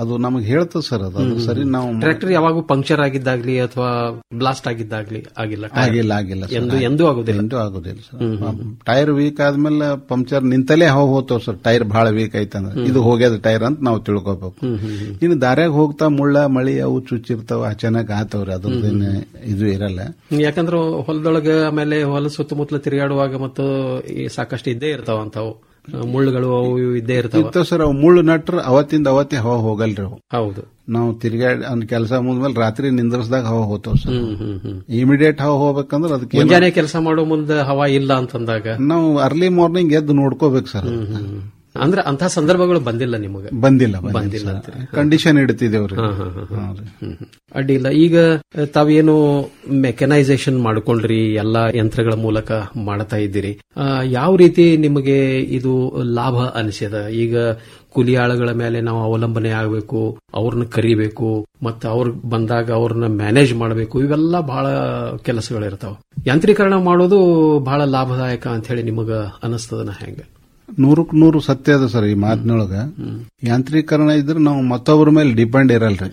ಅದು ನಮಗೆ ಹೇಳ್ತದೆ ಸರ್ ಅದು ಅದು ಸರಿ ನಾವು ಟ್ರ್ಯಾಕ್ಟರ್ ಯಾವಾಗೂ ಪಂಕ್ಚರ್ ಆಗಿದ್ದಾಗ್ಲಿ ಅಥವಾ ಬ್ಲಾಸ್ಟ್ ಆಗಿದ್ದಾಗ್ಲಿ ಆಗಿಲ್ಲ ಟೈರ್. ಆಗಿಲ್ಲ ಆಗಿಲ್ಲ ಸರ್. ಎಂದು ಎಂದೂ ಆಗುದಿಲ್ಲ ಎಂದೂ ಆಗುದಿಲ್ಲ ಸರ್ ಟೈರ್ ವೀಕ್ ಆದ್ಮೇಲೆ ಪಂಕ್ಚರ್ ನಿಂತಲೇ ಹೋ ಹೋಗ್ತಾವ ಸರ್ ಟೈರ್ ಬಹಳ ವೀಕ್ ಐತಂದ್ರೆ ಇದು ಹೋಗ್ಯದ ಟೈರ್ ಅಂತ ನಾವು ತಿಳ್ಕೊಬೇಕು ಇನ್ನು ದಾರ್ಯಾಗ ಹೋಗ್ತಾ ಮುಳ್ಳ ಮಳಿ ಅವು ಚುಚ್ಚಿರ್ತಾವ ಅಚಾನಕ್ ಆತವ್ರಿ ಅದ್ರದ್ದೇನೆ ಇದು ಇರಲ್ಲ ಯಾಕಂದ್ರೆ ಹೊಲದೊಳಗ ಆಮೇಲೆ ಹೊಲ ಸುತ್ತಮುತ್ತಲ ತಿರುಗಾಡುವಾಗ ಮತ್ತು ಈ ಸಾಕಷ್ಟು ಇದ್ದೇ ಇರ್ತಾವ ಅಂತಾವು ಮುಳ್ಳುಗಳು ಅವು ಇವು ಇದ್ದೇ ಇರ್ತಾವ ಇರ್ತಾವ ಸರ್ ಅವು ಮುಳ್ಳು ನಟ್ರ ಅವತ್ತಿಂದ ಅವತ್ತೇ ಹವಾ ಹೋಗಲ್ರಿ ಅವು ಹೌದು ನಾವು ತಿರ್ಗಾಡಿ ಅವ್ನ ಕೆಲಸ ಮುದ್ಮೇಲೆ ರಾತ್ರಿ ನಿಂದ್ರಸ್ದಾಗ ಹವಾ ಹೋಗ್ತಾವ ಸರ್ ಹ್ಮ್ ಹ್ಮ್ ಹ್ಮ್ ಇಮಿಡಿಯೇಟ್ ಹವಾ ಹೋಗ್ಬೇಕಂದ್ರೆ ಅದಕ್ಕೆ ಏನು- ಮುಂಜಾನೆ ಕೆಲಸ ಮಾಡೋ ಮುಂದೆ ಹವಾ ಇಲ್ಲ ಅಂತಂದಾಗ ನಾವು ಅರ್ಲಿ ಮಾರ್ನಿಂಗ್ ಎದ್ದು ನೋಡ್ಕೋಬೇಕು ಸರ್ ಅಂದ್ರೆ ಅಂತ ಸಂದರ್ಭಗಳು ಬಂದಿಲ್ಲ ನಿಮಗೆ ಬಂದಿಲ್ಲ ಬಂದಿಲ್ಲ ಅಂತೀರಿ. ಕಂಡೀಷನ್ ಇಡ್ತಿದ್ದೇವ್ರಿ ಹಾ, ಹಾ, ಹಾ, ಹಾ. ಹ್ಮ್, ಹ್ಮ್. ಅಡ್ಡಿಲ್ಲ ಈಗ ಅಹ್, ತಾವೇನು ಮೆಕನೈಸೇಷನ್ ಮಾಡ್ಕೊಂಡ್ರಿ ಎಲ್ಲಾ ಯಂತ್ರಗಳ ಮೂಲಕ ಮಾಡ್ತಾ ಇದ್ದೀರಿ ಆ, ಯಾವ ರೀತಿ ನಿಮಗೆ ಇದು ಲಾಭ ಅನಿಸ್ಯದ ಈಗ ಕೂಲಿ ಆಳುಗಳ ಮೇಲೆ ನಾವು ಅವಲಂಬನೆ ಆಗಬೇಕು ಅವ್ರನ್ನ ಕರಿಬೇಕು ಮತ್ತೆ ಅವ್ರ ಬಂದಾಗ ಅವ್ರನ್ನ ಮ್ಯಾನೇಜ್ ಮಾಡಬೇಕು ಇವೆಲ್ಲ ಬಹಳ ಕೆಲಸಗಳಿರ್ತಾವ ಯಾಂತ್ರೀಕರಣ ಮಾಡೋದು ಬಹಳ ಲಾಭದಾಯಕ ಅಂತ ಹೇಳಿ ನಿಮಗ ಅನಿಸ್ತದನ ಹೆಂಗ ನೂರಕ್ ನೂರು ಸತ್ಯ ಅದ ಸರ್ ಈ ಮಾತಿನೊಳಗ ಯಾಂತ್ರೀಕರಣ ಇದ್ರೆ ನಾವು ಮತ್ತೊಬ್ಬರ ಮೇಲೆ ಡಿಪೆಂಡ್ ಇರಲ್ರಿ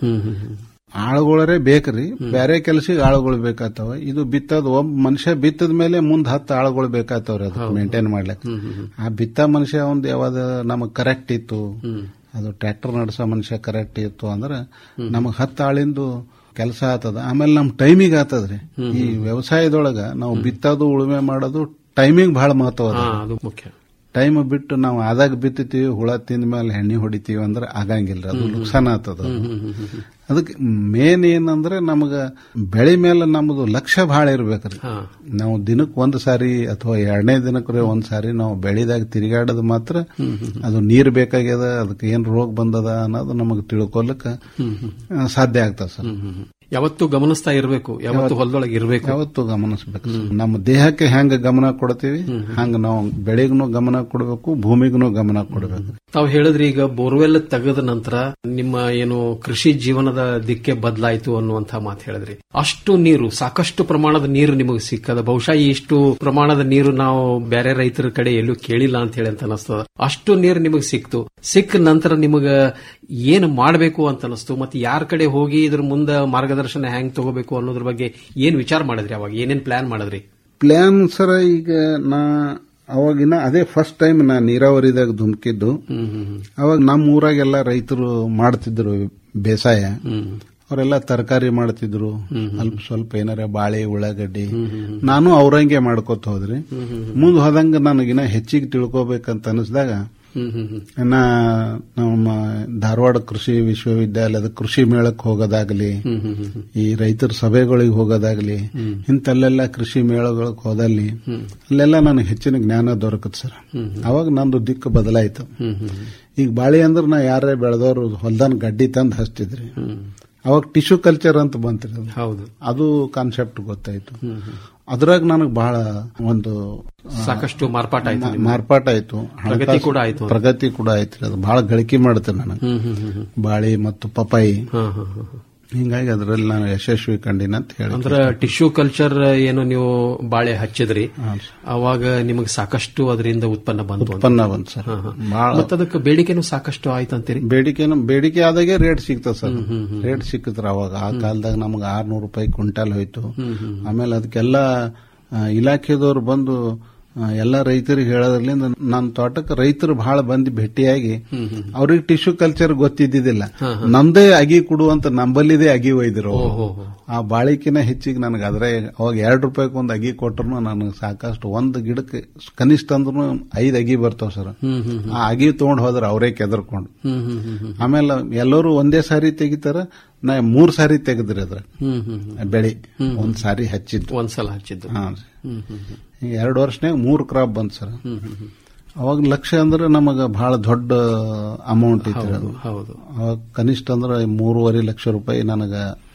ಆಳುಗಳರೇ ಬೇಕ್ರಿ ಬೇರೆ ಕೆಲಸಕ್ಕೆ ಆಳುಗಳು ಬೇಕಾಗ್ತಾವ ಇದು ಬಿತ್ತದ ಒಬ್ಬ ಮನುಷ್ಯ ಬಿತ್ತದ ಮೇಲೆ ಮುಂದ್ ಹತ್ತು ಆಳುಗಳು ಬೇಕಾಗ್ತಾವ್ರಿ ಅದು ಮೇಂಟೈನ್ ಮಾಡ್ಲಿಕ್ಕೆ ಆ ಬಿತ್ತ ಮನುಷ್ಯ ಒಂದ್ ಯಾವ್ದ ನಮಗ್ ಕರೆಕ್ಟ್ ಇತ್ತು ಅದು ಟ್ರ್ಯಾಕ್ಟರ್ ನಡೆಸೋ ಮನುಷ್ಯ ಕರೆಕ್ಟ್ ಇತ್ತು ಅಂದ್ರೆ ನಮಗ್ ಹತ್ತು ಆಳಿಂದು ಕೆಲಸ ಆತದ ಆಮೇಲೆ ನಮ್ ಟೈಮಿಗೆ ಆತದ್ರಿ ಈ ವ್ಯವಸಾಯದೊಳಗ ನಾವು ಬಿತ್ತೋದು ಉಳುಮೆ ಮಾಡೋದು ಟೈಮಿಂಗ್ ಬಹಳ ಮಹತ್ವ ಅದ ಅದು ಮುಖ್ಯ ಟೈಮ್ ಬಿಟ್ಟು ನಾವು ಆದಾಗ ಬಿತ್ತಿತೀವಿ ಹುಳ ತಿಂದ ಮೇಲೆ ಎಣ್ಣೆ ಹೊಡಿತೀವಿ ಅಂದ್ರೆ ಆಗಂಗಿಲ್ಲ ಅದು ನುಕ್ಸಾನ ಆಗ್ತದ ಅದಕ್ಕೆ ಮೇನ್ ಏನಂದ್ರೆ ನಮಗ ಬೆಳೆ ಮೇಲೆ ನಮ್ದು ಲಕ್ಷ್ಯ ಬಹಳ ಇರ್ಬೇಕ್ರಿ ನಾವು ದಿನಕ್ಕೆ ಒಂದ್ ಸಾರಿ ಅಥವಾ ಎರಡನೇ ದಿನಕ್ಕೆ ಒಂದ್ ಸಾರಿ ನಾವು ಬೆಳೆದಾಗ ತಿರುಗಾಡೋದು ಮಾತ್ರ ಅದು ನೀರ್ ಬೇಕಾಗ್ಯದ ಅದಕ್ಕೆ ಏನ್ ರೋಗ ಬಂದದ ಅನ್ನೋದು ನಮಗೆ ತಿಳ್ಕೊಳಕ ಆ, ಸಾಧ್ಯ ಆಗ್ತದ ಸರ್ ಯಾವತ್ತು ಗಮನಿಸ್ತಾ ಇರಬೇಕು ಯಾವತ್ತು ಹೊಲದೊಳಗೆ ಇರಬೇಕು ಯಾವತ್ತು ಗಮನಿಸ್ಬೇಕು ನಮ್ಮ ದೇಹಕ್ಕೆ ಹೆಂಗ ಗಮನ ಕೊಡ್ತೀವಿ ಹಂಗ ನಾವು ಬೆಳೆಗೂ ಗಮನ ಕೊಡಬೇಕು ಭೂಮಿಗೂ ಗಮನ ಕೊಡಬೇಕು ತಾವು ಹೇಳಿದ್ರಿ ಈಗ ಬೋರ್ವೆಲ್ ತೆಗೆದ ನಂತರ ನಿಮ್ಮ ಏನು ಕೃಷಿ ಜೀವನದ ದಿಕ್ಕೆ ಬದಲಾಯಿತು ಅನ್ನುವಂತ ಮಾತು ಹೇಳಿದ್ರಿ ಅಷ್ಟು ನೀರು ಸಾಕಷ್ಟು ಪ್ರಮಾಣದ ನೀರು ನಿಮಗೆ ಸಿಕ್ಕದ ಬಹುಶಃ ಈ ಇಷ್ಟು ಪ್ರಮಾಣದ ನೀರು ನಾವು ಬೇರೆ ರೈತರ ಕಡೆ ಎಲ್ಲೂ ಕೇಳಿಲ್ಲ ಅಂತ ಹೇಳಿ ಅಂತ ಅನಿಸ್ತದ ಅಷ್ಟು ನೀರು ನಿಮಗೆ ಸಿಕ್ತು ಸಿಕ್ಕ ನಂತರ ನಿಮಗ ಏನು ಮಾಡಬೇಕು ಅಂತ ಅನಿಸ್ತು ಮತ್ತೆ ಯಾರ ಕಡೆ ಹೋಗಿ ಇದ್ರ ಮುಂದೆ ಮಾರ್ಗದರ್ಶನ ಹೆಂಗ್ ತಗೋಬೇಕು ಅನ್ನೋದ್ರ ಬಗ್ಗೆ ಏನ್ ವಿಚಾರ ಮಾಡಿದ್ರಿ ಅವಾಗ ಏನೇನ್ ಪ್ಲಾನ್ ಮಾಡಿದ್ರಿ ಪ್ಲಾನ್ ಸರ ಈಗ ನಾ ಅವಾಗಿನ ಅದೇ ಫಸ್ಟ್ ಟೈಮ್ ನಾ ನೀರಾವರಿದಾಗ ಧುಮುಕಿದ್ದು ಅವಾಗ ನಮ್ಮ ಊರಾಗೆಲ್ಲ ರೈತರು ಮಾಡ್ತಿದ್ರು ಬೇಸಾಯ ಅವರೆಲ್ಲ ತರಕಾರಿ ಮಾಡ್ತಿದ್ರು ಅಲ್ಪ ಸ್ವಲ್ಪ ಏನಾರ ಬಾಳೆ ಉಳ್ಳಾಗಡ್ಡಿ ನಾನು ಅವ್ರಂಗೆ ಮಾಡ್ಕೋತ ಹೋದ್ರಿ ಮುಂದ್ ಹೋದಂಗ ನನಗಿನ ಹೆಚ್ಚಿಗೆ ತಿಳ್ಕೊಬೇಕಂತ ಅನಿಸ್ದಾಗ ನಾ ನಮ್ಮ ಧಾರವಾಡ ಕೃಷಿ ವಿಶ್ವವಿದ್ಯಾಲಯದ ಕೃಷಿ ಮೇಳಕ್ಕೆ ಹೋಗೋದಾಗ್ಲಿ ಈ ರೈತರ ಸಭೆಗಳಿಗೆ ಹೋಗೋದಾಗ್ಲಿ ಇಂಥಲ್ಲೆಲ್ಲ ಕೃಷಿ ಮೇಳಗಳಿಗೆ ಹೋದಲ್ಲಿ ಅಲ್ಲೆಲ್ಲ ನನಗೆ ಹೆಚ್ಚಿನ ಜ್ಞಾನ ದೊರಕತ್ ಸರ್ ಅವಾಗ ನಂದು ದಿಕ್ಕು ಬದಲಾಯ್ತು ಈಗ ಬಾಳೆ ಅಂದ್ರೆ ನಾ ಯಾರೇ ಬೆಳೆದವರು ಹೊಲ್ದಾನ್ ಗಡ್ಡಿ ತಂದು ಹಚ್ತಿದ್ರಿ ಅವಾಗ ಟಿಶ್ಯೂ ಕಲ್ಚರ್ ಅಂತ ಬಂತ್ರಿ ಅದು. ಹೌದು ಅದು ಕಾನ್ಸೆಪ್ಟ್ ಗೊತ್ತಾಯ್ತು ಅದ್ರಾಗ ನನಗೆ ಬಹಳ ಒಂದು ಆ, ಸಾಕಷ್ಟು ಮಾರ್ಪಾಟ ಆಯ್ತು ಮಾ- ನಿಮ್ಗೆ. ಮಾರ್ಪಾಟ ಆಯ್ತು ಪ್ರಗತಿ ಹಣಕಾಸು- ಕೂಡ ಆಯ್ತು. ಪ್ರಗತಿ ಕೂಡ ಆಯ್ತು ಅದು ಬಹಳ ಗಳಿಕೆ ಮಾಡುತ್ತೆ ನನಗೆ ಹ್ಮ್ ಹ್ಮ್ ಹ್ಮ್ ಹ್ಮ್. ಬಾಳಿ ಮತ್ತು ಪಪಾಯಿ ಹಾ, ಹಾ, ಹಾ, ಹಾ. ಹಿಂಗಾಗಿ ಅದರಲ್ಲಿ ನಾನು ಯಶಸ್ವಿ ಕಂಡಿನ ಅಂತ ಹೇಳಿ ಅಂದ್ರ ಟಿಶ್ಯೂ ಕಲ್ಚರ್ ಏನು ನೀವು ಬಾಳೆ ಹಚ್ಚಿದ್ರಿ ಅವಾಗ ನಿಮಗೆ ಸಾಕಷ್ಟು ಅದರಿಂದ ಉತ್ಪನ್ನ ಬಂತು ಅಂತ. ಉತ್ಪನ್ನ ಬಂತು ಸರ್ ಹಾ, ಹಾ. ಬಹಳ ಮತ್ತ್ ಅದಕ್ಕೆ ಬೇಡಿಕೆನೂ ಸಾಕಷ್ಟು ಆಯ್ತಂತೀರಿ ಬೇಡಿಕೆನು ಬೇಡಿಕೆ ಆದಾಗೆ ರೇಟ್ ಸಿಗ್ತದೆ ಸರ್ ರೇಟ್ ಸಿಕ್ಕಿದ್ರ ಅವಾಗ ಆ ಕಾಲದಾಗ ನಮ್ಗೆ ಆರ್ನೂರು ರೂಪಾಯಿ ಕ್ವಿಂಟಾಲ್ ಹೋಯ್ತು ಆಮೇಲೆ ಅದಕ್ಕೆಲ್ಲ ಆ, ಇಲಾಖೆದವ್ರು ಬಂದು ಆ, ಎಲ್ಲ ರೈತರಿಗೆ ಹೇಳೋದ್ರಲ್ಲಿಂದ ನನ್ನ ತೋಟಕ್ಕೆ ರೈತರು ಬಹಳ ಬಂದು ಭೇಟಿಯಾಗಿ ಅವ್ರಿಗೆ ಟಿಶ್ಯೂ ಕಲ್ಚರ್ ಗೊತ್ತಿದ್ದಿದ್ದಿಲ್ಲ ನಮ್ದೇ ಅಗಿ ಕೊಡುವಂತ ನಂಬಲ್ಲಿದೆ ಅಗಿ ಒಯ್ದಿರು ಅವ್ರು. ಆ ಬಾಳಿಕಿನ ಹೆಚ್ಚಿಗೆ ನನಗೆ ಅದ್ರೆ ಅವಾಗ ಎರಡು ರೂಪಾಯಿಗೆ ಒಂದು ಅಗಿ ಕೊಟ್ರು ನನಗೆ ಸಾಕಷ್ಟು ಒಂದು ಗಿಡಕ್ಕೆ ಕನಿಷ್ಠ ಅಂದ್ರೂ ಐದು ಅಗಿ ಬರ್ತಾವ ಸರ್ ಆ ಅಗಿ ತಗೊಂಡ್ ಹೋದ್ರೆ ಅವರೇ ಕೆದರ್ಕೊಂಡು ಹ್ಮ್ ಹ್ಮ್ ಹ್ಮ್ ಹ್ಮ್. ಆಮೇಲೆ ಎಲ್ಲರೂ ಒಂದೇ ಸಾರಿ ತೆಗಿತಾರ ನಾ ಮೂರ್ ಸಾರಿ ತೆಗೆದ್ರಿ ಅದ್ರ ಹ್ಮ್ ಹ್ಮ್ ಹ್ಮ್. ಬೆಳಿ ಒಂದ್ ಸಾರಿ ಹಚ್ಚಿದ್ದು ಒಂದ್ಸಲ ಹಚ್ಚಿದ್ದು ಹಾ ಹ್ಮ್ ಹ್ಮ್ ಹ್ಮ್. ಎರಡು ವರ್ಷನಾಗ ಮೂರ್ ಕ್ರಾಪ್ ಬಂತ್ ಸರ್ ಹ್ಮ್ ಹ್ಮ್ ಹ್ಮ್. ಅವಾಗ ಲಕ್ಷ ಅಂದ್ರೆ ನಮಗ ಬಹಳ ದೊಡ್ಡ ಅಮೌಂಟ್ ಇತ್ತು ಹೌದು, ಅದು ಹೌದು ಅವಾಗ ಕನಿಷ್ಠ ಅಂದ್ರೆ ಮೂರುವರೆ ಲಕ್ಷ ರೂಪಾಯಿ ನನಗ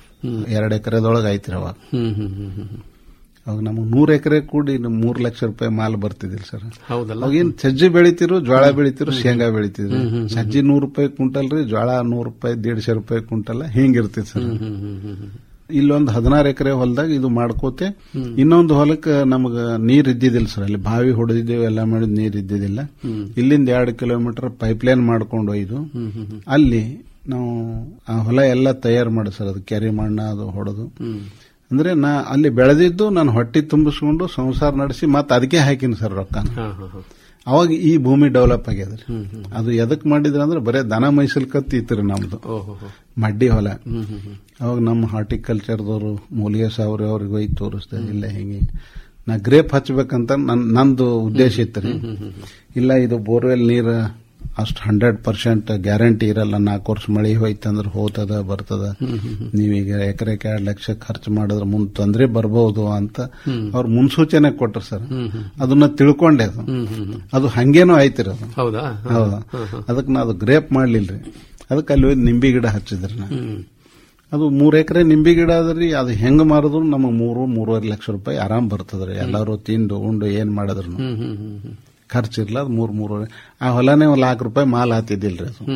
ಎರಡು ಎಕರೆದೊಳಗೆ ಐತ್ರಿ ಅವಾಗ ಹ್ಮ್ ಹ್ಮ್ ಹ್ಮ್ ಹ್ಮ್ ಹ್ಮ್. ಅವಾಗ ನಮಗ್ ನೂರ್ ಎಕರೆ ಕೂಡಿ ಮೂರ್ ಲಕ್ಷ ರೂಪಾಯಿ ಮಾಲ್ ಬರ್ತಿದಿಲ್ಲ ಸರ್ ಹೌದಲ್ಲ ಅವಾಗೇನ್ ಸಜ್ಜಿ ಬೆಳಿತಿರು ಜ್ವಾಳ ಬೆಳಿತಿರು ಶೇಂಗಾ ಬೆಳಿತಿದ್ರು ಹ್ಮ್, ಹ್ಮ್, ಸಜ್ಜಿ ನೂರ್ ರೂಪಾಯಿ ಕುಂಟಲ್ ರೀ ಜ್ವಾಳ ನೂರ್ ರೂಪಾಯಿ ದೇಡ್ಶೆ ರೂಪಾಯಿ ಕುಂಟಲ್ ಹಿಂಗಿರ್ತಿತ್ತು ಸರ್ ಹ್ಮ್ ಹ್ಮ್ ಹ್ಮ್ ಹ್ಮ್ ಹ್ಮ್. ಇಲ್ಲೊಂದು ಹದಿನಾರು ಎಕರೆ ಹೊಲದಾಗ ಇದು ಮಾಡ್ಕೋತೆ ಇನ್ನೊಂದು ಹೊಲಕ್ಕೆ ನಮಗ ನೀರ್ ಇದ್ದಿದ್ದಿಲ್ಲ ಸರ್ ಅಲ್ಲಿ ಬಾವಿ ಹೊಡೆದಿದ್ದೇವೆ ಎಲ್ಲ ಮಾಡಿದ್ ನೀರ್ ಇದ್ದಿದ್ದಿಲ್ಲ ಇಲ್ಲಿಂದ ಎರಡು ಕಿಲೋಮೀಟರ್ ಪೈಪ್ ಲೈನ್ ಮಾಡ್ಕೊಂಡು ಒಯ್ದು ಅಲ್ಲಿ ನಾವು ಆ ಹೊಲ ಎಲ್ಲ ತಯಾರು ಮಾಡಿ ಸರ್ ಅದು ಕೆರೆ ಮಣ್ಣ ಅದು ಹೊಡೆದು ಅಂದ್ರೆ ನಾ ಅಲ್ಲಿ ಬೆಳೆದಿದ್ದು ನಾನು ಹೊಟ್ಟೆ ತುಂಬಿಸ್ಕೊಂಡು ಸಂಸಾರ ನಡೆಸಿ ಮತ್ತೆ ಅದಕ್ಕೆ ಹಾಕಿನಿ ಸರ್ ರೊಕ್ಕನ ಅವಾಗ ಈ ಭೂಮಿ ಡೆವಲಪ್ ಆಗ್ಯದ ರೀ ಅದು ಎದಕ್ ಮಾಡಿದ್ರ ಅಂದ್ರೆ ಬರೇ ದನ ಮೈಸಲ್ ಕತ್ತಿತ್ತು ನಮ್ದು ಮಡ್ಡಿ ಹೊಲ ಅವಾಗ ನಮ್ಮ ಹಾರ್ಟಿಕಲ್ಚರ್ದವರು ಮೂಲಿಗೆ ಸಾವ್ರಿ ಅವ್ರಿಗೆ ಹೋಗಿ ತೋರಿಸ್ದೆ ಇಲ್ಲ ಹಿಂಗೆ ನಾ ಗ್ರೇಪ್ ಹಚ್ಬೇಕಂತ ನನ್ ನಂದು ಉದ್ದೇಶ ಇತ್ತು ರೀ ಇಲ್ಲ ಇದು ಬೋರ್ವೆಲ್ ನೀರು ಅಷ್ಟು ಹಂಡ್ರೆಡ್ ಪರ್ಸೆಂಟ್ ಗ್ಯಾರಂಟಿ ಇರಲ್ಲ ನಾಲ್ಕು ವರ್ಷ ಮಳೆ ಹೋಯ್ತಂದ್ರೆ ಹೋತದ ಬರ್ತದ ನೀವೀಗ ಎಕರೆಗೆ ಎರಡು ಲಕ್ಷ ಖರ್ಚು ಮಾಡಿದ್ರೆ ಮುಂದೆ ತೊಂದರೆ ಬರ್ಬೋದು ಅಂತ ಅವ್ರು ಮುನ್ಸೂಚನೆ ಕೊಟ್ರು ಸರ್ ಅದನ್ನ ತಿಳ್ಕೊಂಡೆ ಅದು ಅದು ಹಂಗೇನೋ ಆಯ್ತಿರ ಅದು ಹೌದಾ ಹೌದಾ ಅದಕ್ಕೆ ನಾ ಅದು ಗ್ರೇಪ್ ಮಾಡ್ಲಿಲ್ರಿ ಅದಕ್ಕೆ ಅಲ್ಲಿ ಹೋಗಿ ನಿಂಬಿ ಗಿಡ ಹಚ್ಚಿದ್ರಿ ನಾ ಅದು ಮೂರ್ ಎಕರೆ ನಿಂಬಿ ಗಿಡ ಅದ್ರಿ ಅದು ಹೆಂಗ್ ಮಾರಿದ್ರು ನಮಗೆ ಮೂರು ಮೂರುವರೆ ಲಕ್ಷ ರೂಪಾಯಿ ಆರಾಮ್ ಬರ್ತದ್ರಿ ಎಲ್ಲಾರು ತಿಂದು ಉಂಡು ಏನ್ ಮಾಡಿದ್ರು ಖರ್ಚಿರ್ಲ ಅದು ಮೂರ್ ಮೂರುವರೆ ಆ ಹೊಲನೇ ಒಂದು ಲಾಖ ರೂಪಾಯಿ ಮಾಲ್ ಹಾತಿದ್ದಿಲ್ರಿ ಅದು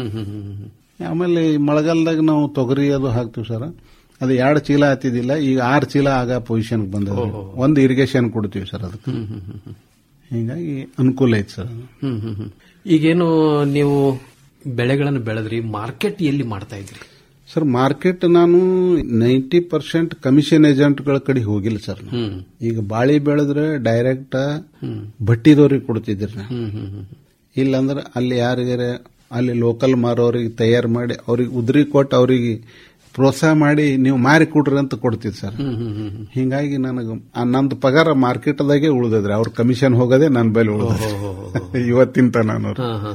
ಆಮೇಲೆ ಈ ಮಳೆಗಾಲದಾಗ ನಾವು ತೊಗರಿ ಅದು ಹಾಕ್ತಿವಿ ಸರ್ ಅದು ಎರಡು ಚೀಲ ಹತ್ತಿದಿಲ್ಲ ಈಗ ಆರು ಚೀಲ ಆಗ ಪೊಸಿಷನ್ ಬಂದದ ಒಂದು ಇರಿಗೇಷನ್ ಕೊಡ್ತೀವಿ ಸರ್ ಅದಕ್ಕೆ ಹೀಗಾಗಿ ಅನುಕೂಲ ಐತೆ ಸರ್ ಅದು. ಹ್ಮ್ ಹ್ಮ್ ಹ್ಮ್. ಈಗೇನು ನೀವು ಬೆಳೆಗಳನ್ನು ಬೆಳೆದ್ರಿ ಮಾರ್ಕೆಟ್ ಎಲ್ಲಿ ಮಾಡ್ತಾ ಇದ್ರಿ ಸರ್ ಮಾರ್ಕೆಟ್ ನಾನು ನೈಂಟಿ ಪರ್ಸೆಂಟ್ ಕಮಿಷನ್ ಏಜೆಂಟ್ಗಳ ಕಡೆ ಹೋಗಿಲ್ಲ ಸರ್ ನಾನು. ಈಗ ಬಾಳಿ ಬೆಳೆದ್ರೆ ಡೈರೆಕ್ಟ್ ಬಟ್ಟಿದವ್ರಿಗೆ ಕೊಡ್ತಿದ್ರಿ ನಾ. ಇಲ್ಲಾಂದ್ರೆ ಅಲ್ಲಿ ಯಾರಿಗಾರೆ ಅಲ್ಲಿ ಲೋಕಲ್ ಮಾರೋರಿಗೆ ತಯಾರು ಮಾಡಿ ಅವ್ರಿಗೆ ಉದ್ರಿ ಕೊಟ್ಟು ಅವರಿಗೆ ಪ್ರೋತ್ಸಾಹ ಮಾಡಿ ನೀವು ಮಾರಿ ಕೊಡ್ರಿ ಅಂತ ಕೊಡ್ತಿದ್ ಸರ್ ಹಿಂಗಾಗಿ ನನಗೆ ಆ ನಂದು ಪಗಾರ ಮಾರ್ಕೆಟ್ದಾಗೆ ಉಳಿದದ್ರಿ ಅವ್ರ ಕಮಿಷನ್ ಹೋಗೋದೇ ನನ್ನ ಬೈಲಿ ಉಳಿದ ಇವತ್ತಿಂತ ನಾನು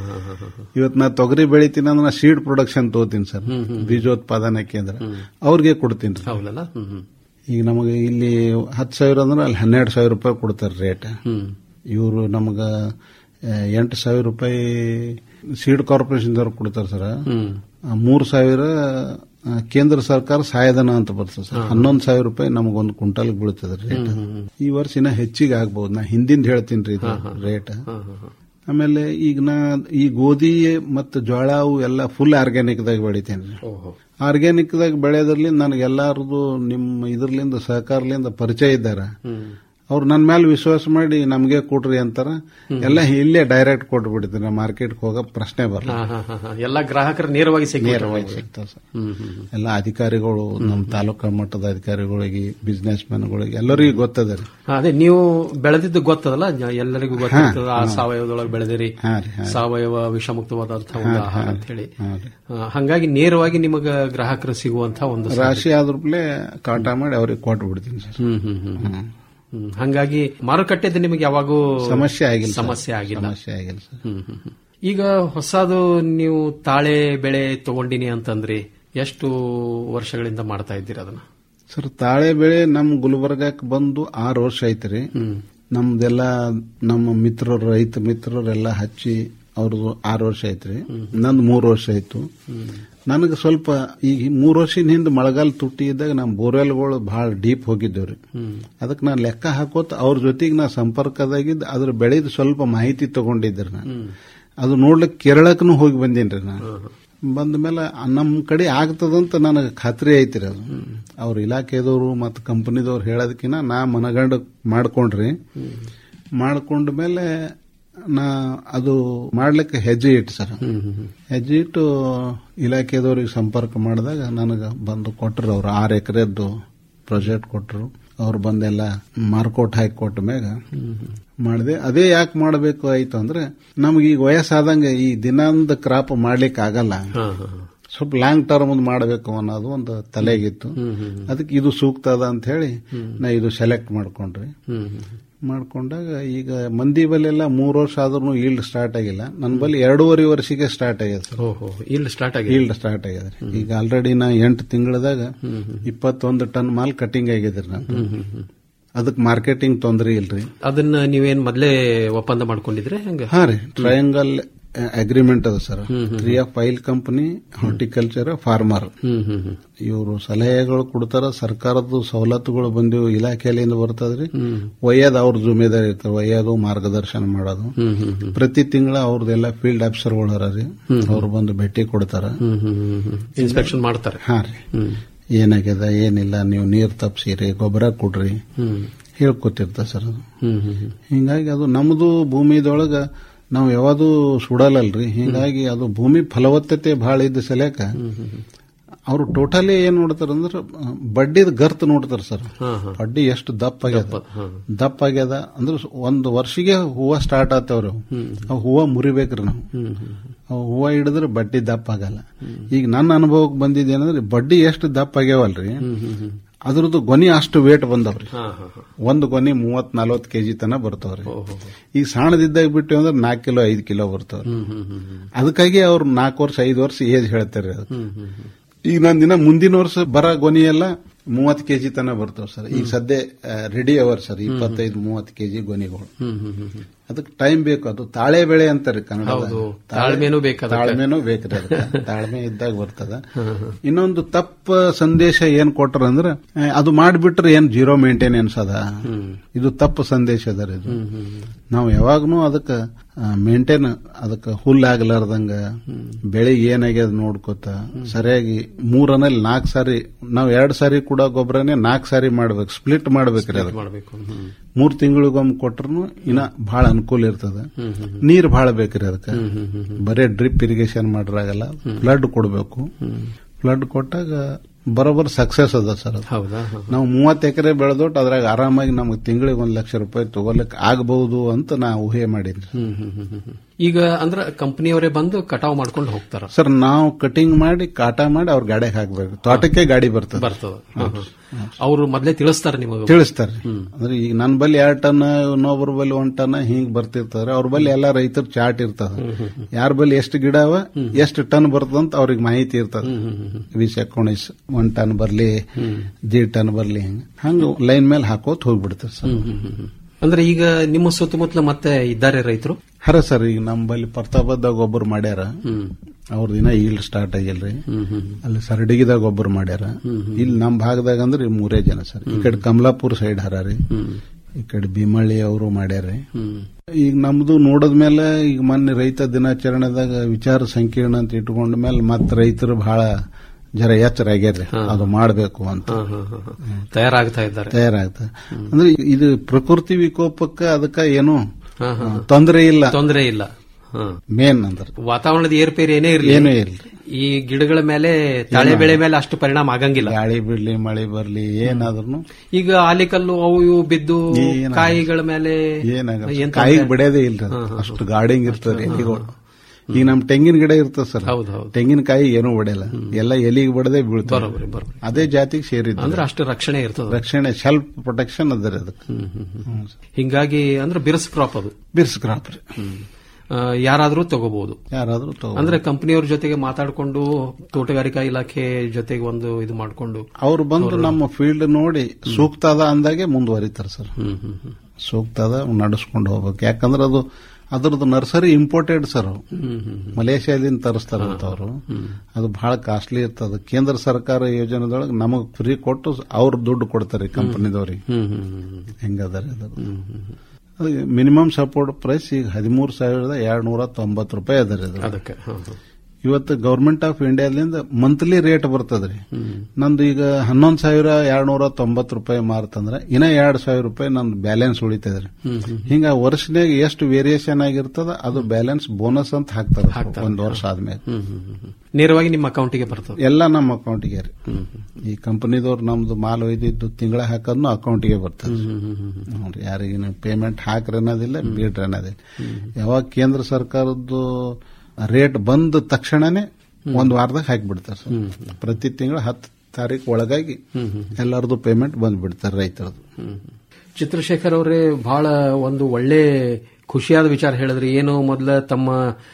ಇವತ್ತು ನಾ ತೊಗರಿ ಬೆಳಿತೀನಿ ಅಂದ್ರೆ ನಾ ಸೀಡ್ ಪ್ರೊಡಕ್ಷನ್ ತಗೋತೀನಿ ಸರ್ ಬೀಜೋತ್ಪಾದನಾ ಕೇಂದ್ರ ಅವ್ರಿಗೆ ಕೊಡ್ತೀನಿ ರೀ. ಹೌದಲ್ಲ ಹ್ಮ್ ಹ್ಮ್ ಈಗ ನಮಗೆ ಇಲ್ಲಿ ಹತ್ತು ಸಾವಿರ ಅಂದ್ರೆ ಅಲ್ಲಿ ಹನ್ನೆರಡು ಸಾವಿರ ರೂಪಾಯಿ ಕೊಡ್ತಾರೆ ರೇಟ್ ಇವರು ನಮಗ ಆ, ಎಂಟು ಸಾವಿರ ರೂಪಾಯಿ ಸೀಡ್ ಕಾರ್ಪೊರೇಷನ್ ದವ್ರು ಕೊಡ್ತಾರೆ ಸರ್ ಆ, ಮೂರು ಸಾವಿರ ಆ, ಕೇಂದ್ರ ಸರ್ಕಾರ ಸಹಾಯಧನ ಅಂತ ಬರ್ತದೆ ಸರ್ ಹನ್ನೊಂದು ಸಾವಿರ ರೂಪಾಯಿ ನಮಗೊಂದು ಕ್ವಿಂಟಲ್ ಬೀಳ್ತದೆ ರೇಟ್ ಈ ವರ್ಷ ಇನ್ನ ಹೆಚ್ಚಿಗೆ ಆಗ್ಬಹುದು ನಾ ಹಿಂದಿಂದ ಹೇಳ್ತೀನಿ ರೀ ಇದು ರೇಟ್ ಆಮೇಲೆ ಈಗ ನಾ ಈ ಗೋಧಿ ಮತ್ತು ಜೋಳ ಅವು ಎಲ್ಲ ಫುಲ್ ಆರ್ಗ್ಯಾನಿಕ್ ದಾಗ ಬೆಳಿತೇನೆ ರೀ ಆರ್ಗ್ಯಾನಿಕ್ ದಾಗ ಬೆಳೆಯೋದ್ರಲ್ಲಿ ನನಗೆ ಎಲ್ಲಾರದು ನಿಮ್ಮ ಇದ್ರಲಿಂದ ಸಹಕಾರಲಿಂದ ಪರಿಚಯ ಇದ್ದಾರೆ ಅವ್ರು ನನ್ನ ಮೇಲೆ ವಿಶ್ವಾಸ ಮಾಡಿ ನಮಗೆ ಕೊಡ್ರಿ ಅಂತಾರ ಎಲ್ಲ ಇಲ್ಲೇ ಡೈರೆಕ್ಟ್ ಕೊಟ್ಬಿಡ್ತೀನಿ ಮಾರ್ಕೆಟ್ಗೆ ಹೋಗೋ ಪ್ರಶ್ನೆ ಬರಲ್ಲ ಹಾ, ಹಾ, ಹಾ, ಹಾ. ಎಲ್ಲ ಗ್ರಾಹಕರು ನೇರವಾಗಿ ಸಿಗ್ತಾರೆ ನೇರವಾಗಿ ಸಿಗ್ತಾವ ಸರ್ ಎಲ್ಲ ಅಧಿಕಾರಿಗಳು ನಮ್ಮ ತಾಲೂಕಾ ಮಟ್ಟದ ಅಧಿಕಾರಿಗಳಿಗೆ ಬಿಸ್ನೆಸ್ ಮ್ಯಾನ್ಗಳಿಗೆ ಎಲ್ಲರಿಗೂ ಗೊತ್ತದ ರೀ ಹಾ, ಅದೇ ನೀವು ಬೆಳೆದಿದ್ದು ಗೊತ್ತದಲ್ಲ ಜ- ಎಲ್ಲರಿಗೂ ಗೊತ್ತಿರ್ತದ ಆ ಸಾವಯವದೊಳಗೆ ಬೆಳೆದಿರಿ ಹಾ ರೀ, ಹಾ. ಸಾವಯವ ವಿಷಮುಕ್ತವಾದಂತಹ ಒಂದು ಹಾ, ಆಹಾರ ಹಾ. ಅಂತ ಹೇಳಿ ಹಾ ರೀ. ಆ, ಹಂಗಾಗಿ ನೇರವಾಗಿ ನಿಮಗ ಗ್ರಾಹಕರು ಸಿಗುವಂತಹ ಒಂದು ರಾಶಿ ಆದ್ರೂಪ್ಲೆ ಕಾಟ ಮಾಡಿ ಅವ್ರಿಗೆ ಕೊಟ್ಟು ಬಿಡ್ತೀನಿ ಸರ್ ಹ್ಮ್ ಹ್ಮ್ ಹ್ಮ್ ಹ್ಮ್. ಹ್ಮ್. ಹಂಗಾಗಿ ಮಾರುಕಟ್ಟೆದು ನಿಮಗೆ ಯಾವಾಗೂ ಸಮಸ್ಯೆ ಆಗಿಲ್ಲ ಸರ್. ಸಮಸ್ಯೆ ಆಗಿಲ್ಲ ಸಮಸ್ಯೆ ಆಗಿಲ್ಲ ಸರ್ ಹ್ಮ್ ಹ್ಮ್ ಹ್ಮ್. ಈಗ ಹೊಸದು ನೀವು ತಾಳೆ ಬೆಳೆ ತಗೊಂಡಿನಿ ಅಂತಂದ್ರಿ ಎಷ್ಟು ವರ್ಷಗಳಿಂದ ಮಾಡ್ತಾ ಇದ್ದೀರಿ ಅದನ್ನ ಸರ್ ತಾಳೆ ಬೆಳೆ ನಮ್ ಗುಲ್ಬರ್ಗಕ್ಕೆ ಬಂದು ಆರು ವರ್ಷ ಐತ್ರಿ ನಮ್ದೆಲ್ಲ ನಮ್ಮ ಮಿತ್ರರು ರೈತ ಮಿತ್ರರೆಲ್ಲ ಹಚ್ಚಿ ಅವ್ರದ್ದು ಆರು ವರ್ಷ ಐತ್ರಿ ನಂದು ಮೂರು ವರ್ಷ ಆಯ್ತು ನನಗೆ ಸ್ವಲ್ಪ ಈಗ ಮೂರು ವರ್ಷದ ಹಿಂದೆ ಮಳೆಗಾಲ ತುಟ್ಟಿ ಇದ್ದಾಗ ನಮ್ಮ ಬೋರ್ವೆಲ್ಗಳು ಬಹಳ ಡೀಪ್ ಹೋಗಿದ್ದೇವ್ರಿ ಅದಕ್ಕೆ ನಾನು ಲೆಕ್ಕ ಹಾಕೋತ ಅವ್ರ ಜೊತೆಗೆ ನಾ ಸಂಪರ್ಕದಾಗಿದ್ದು ಅದ್ರ ಬೆಳೆದು ಸ್ವಲ್ಪ ಮಾಹಿತಿ ತಗೊಂಡಿದ್ರಿ ನಾನು ಅದು ನೋಡ್ಲಿಕ್ಕೆ ಕೇರಳಕ್ಕೂ ಹೋಗಿ ಬಂದೇನ್ರಿ ನಾನು ಬಂದ ಮೇಲೆ ನಮ್ಮ ಕಡೆ ಆಗ್ತದಂತ ನನಗೆ ಖಾತ್ರಿ ಐತಿರಿ ಅದು ಅವ್ರ ಇಲಾಖೆದವರು ಮತ್ತು ಕಂಪನಿದವ್ರು ಹೇಳೋದಕ್ಕಿಂತ ನಾ ಮನಗಂಡ ಮಾಡ್ಕೊಂಡ್ರಿ ಮಾಡ್ಕೊಂಡ ಮೇಲೆ ನಾ ಅದು ಮಾಡ್ಲಿಕ್ಕೆ ಹೆಜ್ಜೆ ಇಟ್ಟು ಸರ್ ಹೆಜ್ಜೆ ಇಟ್ಟು ಇಲಾಖೆದವ್ರಿಗೆ ಸಂಪರ್ಕ ಮಾಡಿದಾಗ ನನಗೆ ಬಂದು ಕೊಟ್ಟರು ಅವ್ರು ಆರು ಎಕರೆದ್ದು ಪ್ರಾಜೆಕ್ಟ್ ಕೊಟ್ಟರು ಅವ್ರು ಬಂದೆಲ್ಲ ಮಾರ್ಕೋಟ್ ಹಾಕಿ ಕೊಟ್ಟ ಮ್ಯಾಗ ಮಾಡಿದೆ ಅದೇ ಯಾಕೆ ಮಾಡಬೇಕು ಆಯ್ತು ಅಂದ್ರೆ ನಮ್ಗೆ ಈಗ ವಯಸ್ಸಾದಂಗೆ ಈ ದಿನಂದ ಕ್ರಾಪ್ ಮಾಡ್ಲಿಕ್ಕೆ ಆಗಲ್ಲ ಸ್ವಲ್ಪ ಲಾಂಗ್ ಟರ್ಮ್ ಮಾಡಬೇಕು ಅನ್ನೋದು ಒಂದು ತಲೆಗಿತ್ತು ಅದಕ್ಕೆ ಇದು ಸೂಕ್ತ ಅದ ಅಂತ ಹೇಳಿ ನಾ ಇದು ಸೆಲೆಕ್ಟ್ ಮಾಡ್ಕೊಂಡ್ರಿ ಮಾಡ್ಕೊಂಡಾಗ ಈಗ ಮಂದಿ ಬಲ್ಲೆಲ್ಲ ಮೂರು ವರ್ಷ ಆದ್ರೂ ಈಲ್ಡ್ ಸ್ಟಾರ್ಟ್ ಆಗಿಲ್ಲ ನನ್ನ ಬಲ್ಲಿ ಎರಡೂವರೆ ವರ್ಷಕ್ಕೆ ಸ್ಟಾರ್ಟ್ ಆಗ್ಯದ ಸರ್ ಓಹೋ ಇಲ್ಲಿ ಸ್ಟಾರ್ಟ್ ಆಗಿದೆ ಈಲ್ಡ್ ಸ್ಟಾರ್ಟ್ ಆಗ್ಯದ ಈಗ ಆಲ್ರೆಡಿ ನಾ ಎಂಟು ತಿಂಗಳದಾಗ ಇಪ್ಪತ್ತೊಂದು ಟನ್ ಮಾಲ್ ಕಟಿಂಗ್ ಆಗಿದ್ರಿ ನಾನು ಅದಕ್ಕೆ ಮಾರ್ಕೆಟಿಂಗ್ ತೊಂದರೆ ಇಲ್ರಿ ಅದನ್ನ ನೀವೇನ್ ಮೊದ್ಲೇ ಒಪ್ಪಂದ ಮಾಡ್ಕೊಂಡಿದ್ರೆ ಹಂಗ ಹಾ ರೀ ಟ್ರಯಾಂಗಲ್ ಅಗ್ರಿಮೆಂಟ್ ಅದ sir three of oil company horticulture farmer ಇವರು ಸಲಹೆಗಳು ಕೊಡ್ತಾರ ಸರ್ಕಾರದ ಸವಲತ್ತುಗಳು ಬಂದಿವು ಇಲಾಖೆಯಿಂದ ಬರ್ತದ್ರಿ ಒಯ್ಯೋದು ಅವ್ರ ಜುಮೇದಾರಿ ಇರ್ತಾರೆ ಒಯ್ಯೋದು ಮಾರ್ಗದರ್ಶನ ಮಾಡೋದು ಪ್ರತಿ ತಿಂಗಳ ಅವ್ರದ್ದೆಲ್ಲ ಫೀಲ್ಡ್ ಆಫೀಸರ್ಗಳು ರೀ ಅವ್ರು ಬಂದು ಭೇಟಿ ಕೊಡ್ತಾರ ಇನ್ಸ್ಪೆಕ್ಷನ್ ಮಾಡ್ತಾರೆ ಹಾ ರೀ ಏನಾಗ್ಯದ ಏನಿಲ್ಲ ನೀವು ನೀರ್ ತಪ್ಸಿರಿ ಗೊಬ್ಬರ ಕೊಡ್ರಿ ಹೇಳ್ಕೊತಿರ್ತ ಸರ್ ಅದು ಹಿಂಗಾಗಿ ಅದು ನಮ್ದು ಭೂಮಿದೊಳಗ ನಾವು ಯಾವುದು ಸುಡಲ್ಲಲ್ರಿ ಹೀಗಾಗಿ ಅದು ಭೂಮಿ ಫಲವತ್ತತೆ ಬಹಳ ಇದ್ದ ಸಲಕ ಅವರು ಟೋಟಲಿ ಏನ್ ನೋಡ್ತಾರ ಅಂದ್ರೆ ಬಡ್ಡಿದ ಗರ್ತ್ ನೋಡ್ತಾರ ಸರ್ ಬಡ್ಡಿ ಎಷ್ಟು ದಪ್ಪ ಆಗ್ಯದ ದಪ್ಪ ಆಗ್ಯದ ಅಂದ್ರೆ ಒಂದು ವರ್ಷಿಗೆ ಹೂವ ಸ್ಟಾರ್ಟ್ ಆತವ್ರಿ ಅವು. ಅವು ಹೂವ ಮುರಿಬೇಕ್ರಿ ನಾವು ಅವು ಹೂವ ಹಿಡಿದ್ರೆ ಬಡ್ಡಿ ದಪ್ಪ ಆಗಲ್ಲ ಈಗ ನನ್ನ ಅನುಭವಕ್ಕೆ ಬಂದಿದ್ದೇನಂದ್ರೆ ಬಡ್ಡಿ ಎಷ್ಟು ದಪ್ಪ ಆಗ್ಯಾವಲ್ರಿ ಅದ್ರದ್ದು ಗೊನಿ ಅಷ್ಟು ವೇಟ್ ಬಂದವ್ರಿ ಒಂದು ಗೊನಿ ಮೂವತ್ ನಲ್ವತ್ ಕೆಜಿ ತನ ಬರ್ತಾವ್ರಿ ಈಗ ಸಣ್ಣದಿದ್ದಾಗ ಬಿಟ್ಟು ಅಂದ್ರೆ ನಾಲ್ಕು ಕಿಲೋ ಐದು ಕಿಲೋ ಬರ್ತಾವ್ರಿ ಅದಕ್ಕಾಗಿ ಅವ್ರು ನಾಲ್ಕು ವರ್ಷ ಐದು ವರ್ಷ ಏಜ್ ಹೇಳ್ತಾರೆ ಅದಕ್ಕೆ ಈಗ ನಾನು ದಿನ ಮುಂದಿನ ವರ್ಷ ಬರ ಗೊನಿ ಎಲ್ಲ ಮೂವತ್ ಕೆಜಿ ತನ ಬರ್ತಾವ ಸರ್ ಈಗ ಸದ್ಯ ರೆಡಿ ಅವರ್ ಸರ್ ಇಪ್ಪತ್ತೈದು ಮೂವತ್ ಕೆಜಿ ಗೊನಿಗಳು ಅದಕ್ಕೆ ಟೈಮ್ ಬೇಕು ಅದು ತಾಳೆ ಬೆಳೆ ಅಂತಾರೆ ಕನ್ನಡ ಹೌದು. ತಾಳ್ಮೆನೂ ಬೇಕು ಅದಕ್ಕೆ. ತಾಳ್ಮೆನೂ ಬೇಕ್ರಿ ಅದಕ್ಕೆ ತಾಳ್ಮೆ ಇದ್ದಾಗ ಬರ್ತದ ಇನ್ನೊಂದು ತಪ್ಪ ಸಂದೇಶ ಏನ್ ಕೊಟ್ರ ಅಂದ್ರೆ ಆ, ಅದು ಮಾಡಿಬಿಟ್ರೆ ಏನ್ ಜೀರೋ ಮೇಂಟೆನೆನ್ಸ್ ಅದ ಇದು ತಪ್ಪು ಸಂದೇಶ ಅದ ರೀ ಇದು ನಾವು ಯಾವಾಗ್ನೂ ಅದಕ್ಕೆ ಮೇಂಟೈನ್ ಅದಕ್ಕೆ ಹುಲ್ಲಾಗ್ಲಾರ್ದಂಗ ಬೆಳೆ ಏನಾಗ್ಯದ ನೋಡ್ಕೋತ ಸರಿಯಾಗಿ ಮೂರನಲ್ಲಿ ನಾಲ್ಕು ಸಾರಿ ನಾವು ಎರಡ್ ಸಾರಿ ಕೂಡ ಗೊಬ್ಬರನೇ ನಾಲ್ಕು ಸಾರಿ ಮಾಡ್ಬೇಕು ಸ್ಪ್ಲಿಟ್ ಮಾಡ್ಬೇಕ್ರಿ ಅದಕ್ಕೆ ಮಾಡಬೇಕು ಮೂರ್ ತಿಂಗಳಿಗೊಮ್ಮೆ ಕೊಟ್ರು ಇನ್ನ ಬಹಳ ಅನುಕೂಲ ಇರ್ತದ ನೀರ್ ಬಹಳ ಬೇಕ್ರಿ ಅದಕ್ಕೆ ಬರೇ ಡ್ರಿಪ್ ಇರಿಗೇಷನ್ ಮಾಡ್ರಾಗಲ್ಲ ಫ್ಲಡ್ ಕೊಡಬೇಕು ಫ್ಲಡ್ ಕೊಟ್ಟಾಗ ಬರೋಬ್ಬರ ಸಕ್ಸಸ್ ಅದ ಸರ್ ಅದು ಹೌದಾ ಹ. ನಾವು ಮೂವತ್ತು ಎಕರೆ ಬೆಳೆದೊಟ್ಟು ಅದ್ರಾಗ ಆರಾಮಾಗಿ ನಮ್ಗೆ ತಿಂಗಳಿಗೆ ಒಂದ್ ಲಕ್ಷ ರೂಪಾಯಿ ತಗೋಲಿಕ್ಕೆ ಆಗಬಹುದು ಅಂತ ನಾ ಊಹೆ ಮಾಡೀನಿ ಹ್ಮ್, ಹ್ಮ್, ಹ್ಮ್, ಹ್ಮ್, ಹ್ಮ್. ಈಗ ಅಂದ್ರ ಕಂಪನಿಯವರೇ ಬಂದು ಕಟಾವ್ ಮಾಡ್ಕೊಂಡು ಹೋಗ್ತಾರ ಸರ್ ನಾವು ಕಟಿಂಗ್ ಮಾಡಿ ಕಾಟ ಮಾಡಿ ಅವ್ರ ಗಾಡಿಗೆ ಹಾಕ್ಬೇಕು ತೋಟಕ್ಕೆ ಗಾಡಿ ಬರ್ತದೆ ಬರ್ತದ ಅವರು ಮೊದ್ಲೇ ತಿಳಿಸ್ತಾರ ನಿಮಗೆ ತಿಳಿಸ್ತಾರೆ ಅಂದ್ರೆ ಈಗ ನನ್ನ ಬಲ್ಲಿ ಎರಡ್ ಟನ್ ಇನ್ನೊಬ್ರ ಬಲ್ಲಿ ಒಂದ್ ಟನ್ ಹಿಂಗ್ ಬರ್ತಿರ್ತಾರೆ ಅವ್ರ ಬಲ್ಲಿ ಎಲ್ಲಾ ರೈತರ ಚಾರ್ಟ್ ಇರ್ತದ ಯಾರ ಬಲ್ಲಿ ಎಷ್ಟು ಗಿಡ ಅವ ಎಷ್ಟು ಟನ್ ಬರ್ತದಂತ ಅವ್ರಿಗೆ ಮಾಹಿತಿ ಇರ್ತದ ವಿಸ್ ಎಕೋಣಿಸ್ ಒಂದ್ ಟನ್ ಬರ್ಲಿ ದೀಡ್ ಟನ್ ಬರ್ಲಿ ಹಿಂಗ ಹಂಗ ಲೈನ್ ಮೇಲೆ ಹಾಕೋತ್ ಹೋಗ್ಬಿಡ್ತಾರೆ ಸರ್ ಅಂದ್ರೆ ಈಗ ನಿಮ್ಮ ಸುತ್ತಮುತ್ತಲ ಮತ್ತೆ ಇದ್ದಾರೆ ರೈತರು ಹರ ಸರ್ ಈಗ ನಮ್ಮ ಬಲ್ಲಿ ಪ್ರತಾಪದಾಗ ಒಬ್ಬರು ಮಾಡ್ಯಾರ ಅವ್ರ ದಿನ ಈಲ್ಡ್ ಸ್ಟಾರ್ಟ್ ಆಗಿಲ್ರಿ ಅಲ್ಲಿ ಸರಡಿಗಿದಾಗ ಒಬ್ಬರು ಮಾಡ್ಯಾರ ಇಲ್ಲಿ ನಮ್ಮ ಭಾಗದಾಗ ಅಂದ್ರೆ ಈ ಮೂರೇ ಜನ ಸರ್ ಈ ಕಡೆ ಕಮಲಾಪುರ ಸೈಡ್ ಹರಾರಿ ಈ ಕಡೆ ಭೀಮಳ್ಳಿ ಅವರು ಮಾಡ್ಯಾರ ಈಗ ನಮ್ದು ನೋಡದ್ಮೇಲೆ ಈಗ ಮೊನ್ನೆ ರೈತ ದಿನಾಚರಣೆದಾಗ ವಿಚಾರ ಸಂಕೀರ್ಣ ಅಂತ ಇಟ್ಕೊಂಡ ಮೇಲೆ ಮತ್ತೆ ರೈತರು ಬಹಳ ಜರ ಎಚ್ಚರ ಆಗ್ಯಾರ್ರಿ ಅದು ಮಾಡಬೇಕು ಅಂತ ತಯಾರಾಗ್ತಾ ಇದ್ದಾರೆ ತಯಾರಾಗ್ತದೆ ಅಂದ್ರೆ ಇದು ಪ್ರಕೃತಿ ವಿಕೋಪಕ್ಕೆ ಅದಕ್ಕ ಏನು ತೊಂದರೆ ಇಲ್ಲ ತೊಂದರೆ ಇಲ್ಲ ಹ. ಮೇನ್ ಅಂದ್ರೆ ವಾತಾವರಣದ ಏರ್ಪೇರ್ ಏನೇ ಇರಲಿ ಏನೂ ಇಲ್ರಿ. ಈ ಗಿಡಗಳ ಮೇಲೆ ತಾಳೆ ಬೆಳೆ ಮೇಲೆ ಅಷ್ಟು ಪರಿಣಾಮ ಆಗಂಗಿಲ್ಲ ಗಾಳಿ ಬಿಡ್ಲಿ ಮಳೆ ಬರ್ಲಿ ಏನಾದ್ರೂ ಈಗ ಆಲಿಕಲ್ಲು ಅವು ಇವು ಬಿದ್ದು ಏನಾಗಲ್ಲ. ಕಾಯಿಗಳ ಮೇಲೆ ಏನಾಗಲ್ಲ ಏನ್ ತೊಂದ್ರೆ? ಕಾಯಿಗೆ ಬಿಡೋದೇ ಇಲ್ರಿ ಅದು. ಅಷ್ಟು ಗಾರ್ಡಿಂಗ್ ಇರ್ತದೆ ಎಲಿಗಳು ಈಗ ನಮ್ ತೆಂಗಿನ ಗಿಡ ಇರ್ತದೆ ಸರ್ ತೆಂಗಿನಕಾಯಿ ಏನೂ ಹೊಡೆಯಲ್ಲ ಎಲ್ಲ ಎಲಿಗೆ ಬಿಡದೆ ಬೀಳ್ತಾರೆ ಬರೋಬ್ಬರಿ, ಬರೋಬ್ಬರಿ. ಅದೇ ಜಾತಿಗೆ ಸೇರಿದ್ದು ಅಂದ್ರೆ ಅಷ್ಟು ರಕ್ಷಣೆ ಇರ್ತದೆ ರಕ್ಷಣೆ ಸೆಲ್ಫ್ ಪ್ರೊಟೆಕ್ಷನ್ ಅದರಿ ಅದಕ್ಕೆ ಹ್ಮ್ ಸರ್. ಹಿಂಗಾಗಿ ಅಂದ್ರೆ ಬಿರ್ಸ್ ಕ್ರಾಪ್ ಅದು ಬಿರ್ಸ್ ಕ್ರಾಪ್ ರೀ ಆ, ಯಾರಾದ್ರೂ ತಗೋಬಹುದು ಯಾರಾದ್ರೂ ತಗೋ ಅಂದ್ರೆ ಕಂಪನಿಯವ್ರ ಜೊತೆಗೆ ಮಾತಾಡಿಕೊಂಡು ತೋಟಗಾರಿಕಾ ಇಲಾಖೆ ಜೊತೆಗೆ ಒಂದು ಇದು ಮಾಡಿಕೊಂಡು ಅವ್ರು ಬಂದು ನಮ್ಮ ಫೀಲ್ಡ್ ನೋಡಿ ಸೂಕ್ತ ಅದ ಅಂದಾಗೆ ಮುಂದುವರಿತಾರೆ ಸರ್ ಸೂಕ್ತ ಅದ ನಡೆಸ್ಕೊಂಡು ಹೋಗ್ಬೇಕು ಯಾಕಂದ್ರೆ ಅದು ಅದ್ರದ್ದು ನರ್ಸರಿ ಇಂಪೋರ್ಟೆಡ್ ಸರ್ ಅವು. ಮಲೇಷ್ಯಾದಿಂದ ತರಿಸ್ತಾರಂತ ಅವರು ಅದು ಬಹಳ ಕಾಸ್ಟ್ಲಿ ಇರ್ತದೆ ಕೇಂದ್ರ ಸರ್ಕಾರ ಯೋಜನೆದೊಳಗೆ ನಮಗ್ ಫ್ರೀ ಕೊಟ್ಟು ಅವ್ರು ದುಡ್ಡು ಕೊಡ್ತಾರೆ ಕಂಪನಿದವ್ರಿಗೆ ಹೆಂಗದಾರೆ ಅದು ಅದು ಮಿನಿಮಮ್ ಸಪೋರ್ಟ್ ಪ್ರೈಸ್ ಈಗ ಹದಿಮೂರು ಸಾವಿರದ ಎರಡ್ ನೂರ ತೊಂಬತ್ತು ರೂಪಾಯಿ ಅದರಿ ಅದು ಅದಕ್ಕೆ ಹ, ಹ. ಇವತ್ತು ಗವರ್ಮೆಂಟ್ ಆಫ್ ಇಂಡಿಯಾದಿಂದ ಮಂತ್ಲಿ ರೇಟ್ ಬರ್ತದ್ರಿ ನಂದು ಈಗ ಹನ್ನೊಂದು ಸಾವಿರ ಎರಡ್ ನೂರ ತೊಂಬತ್ತು ರೂಪಾಯಿ ಮಾರ್ತಂದ್ರ ಇನ್ನ ಎರಡ್ ಸಾವಿರ ರೂಪಾಯಿ ನಂದು ಬ್ಯಾಲೆನ್ಸ್ ಉಳಿತದ್ರಿ ಹಿಂಗ ವರ್ಷನಾಗ ಎಷ್ಟು ವೇರಿಯೇಷನ್ ಆಗಿರ್ತದ ಅದು ಬ್ಯಾಲೆನ್ಸ್ ಬೋನಸ್ ಅಂತ ಹಾಕ್ತಾರ ಒಂದ್ ವರ್ಷ ಆದ್ಮೇಲೆ ನೇರವಾಗಿ ನಿಮ್ಮ ಅಕೌಂಟಿಗೆ ಬರ್ತದೆ ಎಲ್ಲ ನಮ್ಮ ಅಕೌಂಟಿಗೆ ರೀ ಈ ಕಂಪನಿದವ್ರು ನಮ್ದು ಮಾಲ್ ಒಯ್ದಿದ್ದು ತಿಂಗಳ ಹಾಕೋದ್ನು ಅಕೌಂಟಿಗೆ ಬರ್ತದೆ ನೋಡ್ರಿ ಯಾರಿಗಿನ ಪೇಮೆಂಟ್ ಹಾಕ್ರಿ ಅನ್ನೋದಿಲ್ಲ ಬಿಡ್ರಿ ಅನ್ನೋದಿಲ್ಲ ಯಾವಾಗ ಕೇಂದ್ರ ಸರ್ಕಾರದ್ದು ರೇಟ್ ಬಂದ ತಕ್ಷಣನೇ ಒಂದ್ ವಾರದಾಗ ಹಾಕಿಬಿಡ್ತಾರೆ ಸರ್ ಪ್ರತಿ ತಿಂಗಳ ಹತ್ತು ತಾರೀಕು ಒಳಗಾಗಿ ಎಲ್ಲರದು ಪೇಮೆಂಟ್ ಬಂದ್ಬಿಡ್ತಾರೆ ರೈತರದು ಚಿತ್ರಶೇಖರ್ ಅವರೇ ಬಹಳ ಒಂದು ಒಳ್ಳೆ ಖುಷಿಯಾದ ವಿಚಾರ ಹೇಳಿದ್ರಿ ಏನು ಮೊದಲ ತಮ್ಮ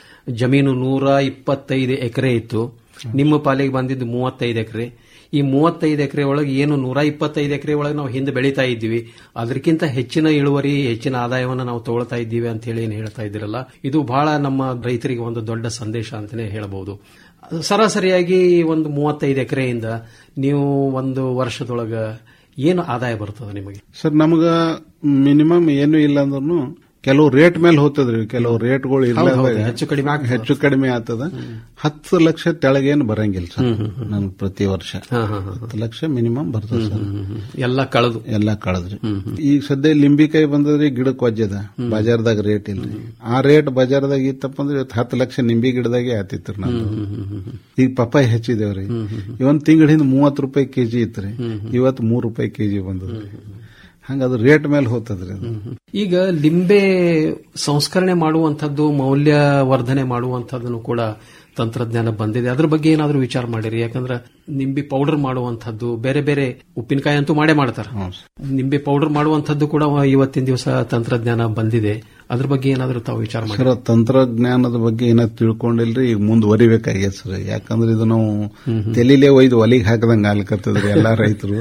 ಜಮೀನು ನೂರ ಇಪ್ಪತ್ತೈದು ಎಕರೆ ಇತ್ತು ನಿಮ್ಮ ಪಾಲಿಗೆ ಬಂದಿದ್ದು ಮೂವತ್ತೈದು ಎಕರೆ ಈ ಮೂವತ್ತೈದು ಎಕರೆ ಒಳಗೆ ಏನು ನೂರ ಇಪ್ಪತ್ತೈದು ಎಕರೆ ಒಳಗೆ ನಾವು ಹಿಂದೆ ಬೆಳೀತಾ ಇದ್ದೀವಿ ಅದಕ್ಕಿಂತ ಹೆಚ್ಚಿನ ಇಳುವರಿ ಹೆಚ್ಚಿನ ಆದಾಯವನ್ನು ನಾವು ತಗೊಳ್ತಾ ಇದ್ದೀವಿ ಅಂತ ಹೇಳಿ ಏನು ಹೇಳ್ತಾ ಇದ್ದೀರಲ್ಲ ಇದು ಬಹಳ ನಮ್ಮ ರೈತರಿಗೆ ಒಂದು ದೊಡ್ಡ ಸಂದೇಶ ಅಂತಾನೆ ಹೇಳಬಹುದು ಸರಾಸರಿಯಾಗಿ ಒಂದು ಮೂವತ್ತೈದು ಎಕರೆಯಿಂದ ನೀವು ಒಂದು ವರ್ಷದೊಳಗ ಏನು ಆದಾಯ ಬರ್ತದೆ ನಿಮಗೆ ಸರ್ ನಮಗ ಮಿನಿಮಮ್ ಏನು ಇಲ್ಲ ಅಂದ್ರೂ ಕೆಲವು ರೇಟ್ ಮೇಲೆ ಹೋಗ್ತದ್ರಿ ಕೆಲವು ರೇಟ್ಗಳು ಹೌದು, ಇರ್ಲಾರ್ದಾಗ ಹೌದು. ಹೆಚ್ಚು ಕಡಿಮೆ ಆಗ್ತದ. ಹೆಚ್ಚು ಕಡಿಮೆ ಆಗ್ತದ ಹತ್ತು ಲಕ್ಷ ತೆಳಗೇನು ಬರಂಗಿಲ್ಲ ಸರ್ ನನ್ಗೆ ಪ್ರತಿ ವರ್ಷ ಹಾ, ಹಾ, ಹಾ. ಹತ್ತು ಲಕ್ಷ ಮಿನಿಮಮ್ ಬರ್ತದೆ ಸರ್ ಎಲ್ಲ ಕಳೆದು ಎಲ್ಲ ಕಳೆದ್ರಿ ಈಗ ಸದ್ಯ ಲಿಂಬಿಕಾಯಿ ಬಂದದ್ರಿ ಗಿಡಕ್ಕೆ ವಜ್ಜದ ಬಜಾರ್ದಾಗ ರೇಟ್ ಇಲ್ರಿ ಆ ರೇಟ್ ಬಜಾರ್ದಾಗ ಇತ್ತಪ್ಪ ಅಂದ್ರೆ ಇವತ್ತು ಹತ್ತು ಲಕ್ಷ ನಿಂಬಿ ಗಿಡದಾಗೆ ಆತಿತ್ರಿ ನಮ್ದು ಈಗ ಪಪ್ಪಾಯಿ ಹೆಚ್ಚಿದೇವ್ರಿ ಇವನ್ ತಿಂಗಳ ಹಿಂದೆ ಮೂವತ್ತು ರೂಪಾಯಿ ಕೆಜಿ ಇತ್ರಿ ಇವತ್ತು ಮೂರು ರೂಪಾಯಿ ಕೆಜಿ ಬಂದದ್ರಿ ಹಂಗ ಅದು ರೇಟ್ ಮೇಲೆ ಹೋಗ್ತದ್ರಿ ಅದು ಈಗ ಲಿಂಬೆ ಸಂಸ್ಕರಣೆ ಮಾಡುವಂತದ್ದು ಮೌಲ್ಯವರ್ಧನೆ ಮಾಡುವಂತದ್ದನ್ನು ಕೂಡ ತಂತ್ರಜ್ಞಾನ ಬಂದಿದೆ ಅದ್ರ ಬಗ್ಗೆ ಏನಾದ್ರೂ ವಿಚಾರ ಮಾಡಿರಿ ಯಾಕಂದ್ರೆ ನಿಂಬೆ ಪೌಡರ್ ಮಾಡುವಂತದ್ದು ಬೇರೆ ಬೇರೆ ಉಪ್ಪಿನಕಾಯಿ ಅಂತೂ ಮಾಡೇ ಮಾಡ್ತಾರೆ ನಿಂಬೆ ಪೌಡರ್ ಮಾಡುವಂತದ್ದು ಕೂಡ ಇವತ್ತಿನ ದಿವಸ ತಂತ್ರಜ್ಞಾನ ಬಂದಿದೆ ಅದ್ರ ಬಗ್ಗೆ ಏನಾದ್ರೂ ತಾವು ವಿಚಾರ ಮಾಡಿ ಸರ್ ತಂತ್ರಜ್ಞಾನದ ಬಗ್ಗೆ ಏನಾದ್ರು ತಿಳ್ಕೊಂಡಿಲ್ರಿ ಈಗ ಮುಂದುವರಿಬೇಕಾಗ್ಯದ ಸರ್ ಯಾಕಂದ್ರೆ ಇದು ನಾವು ತೆಲಿಲೆ ಒಯ್ದು ಒಲಿಗೆ ಹಾಕದಂಗ ಆಗ್ಲಿಕತ್ತದ್ರಿ ಎಲ್ಲಾ ರೈತರು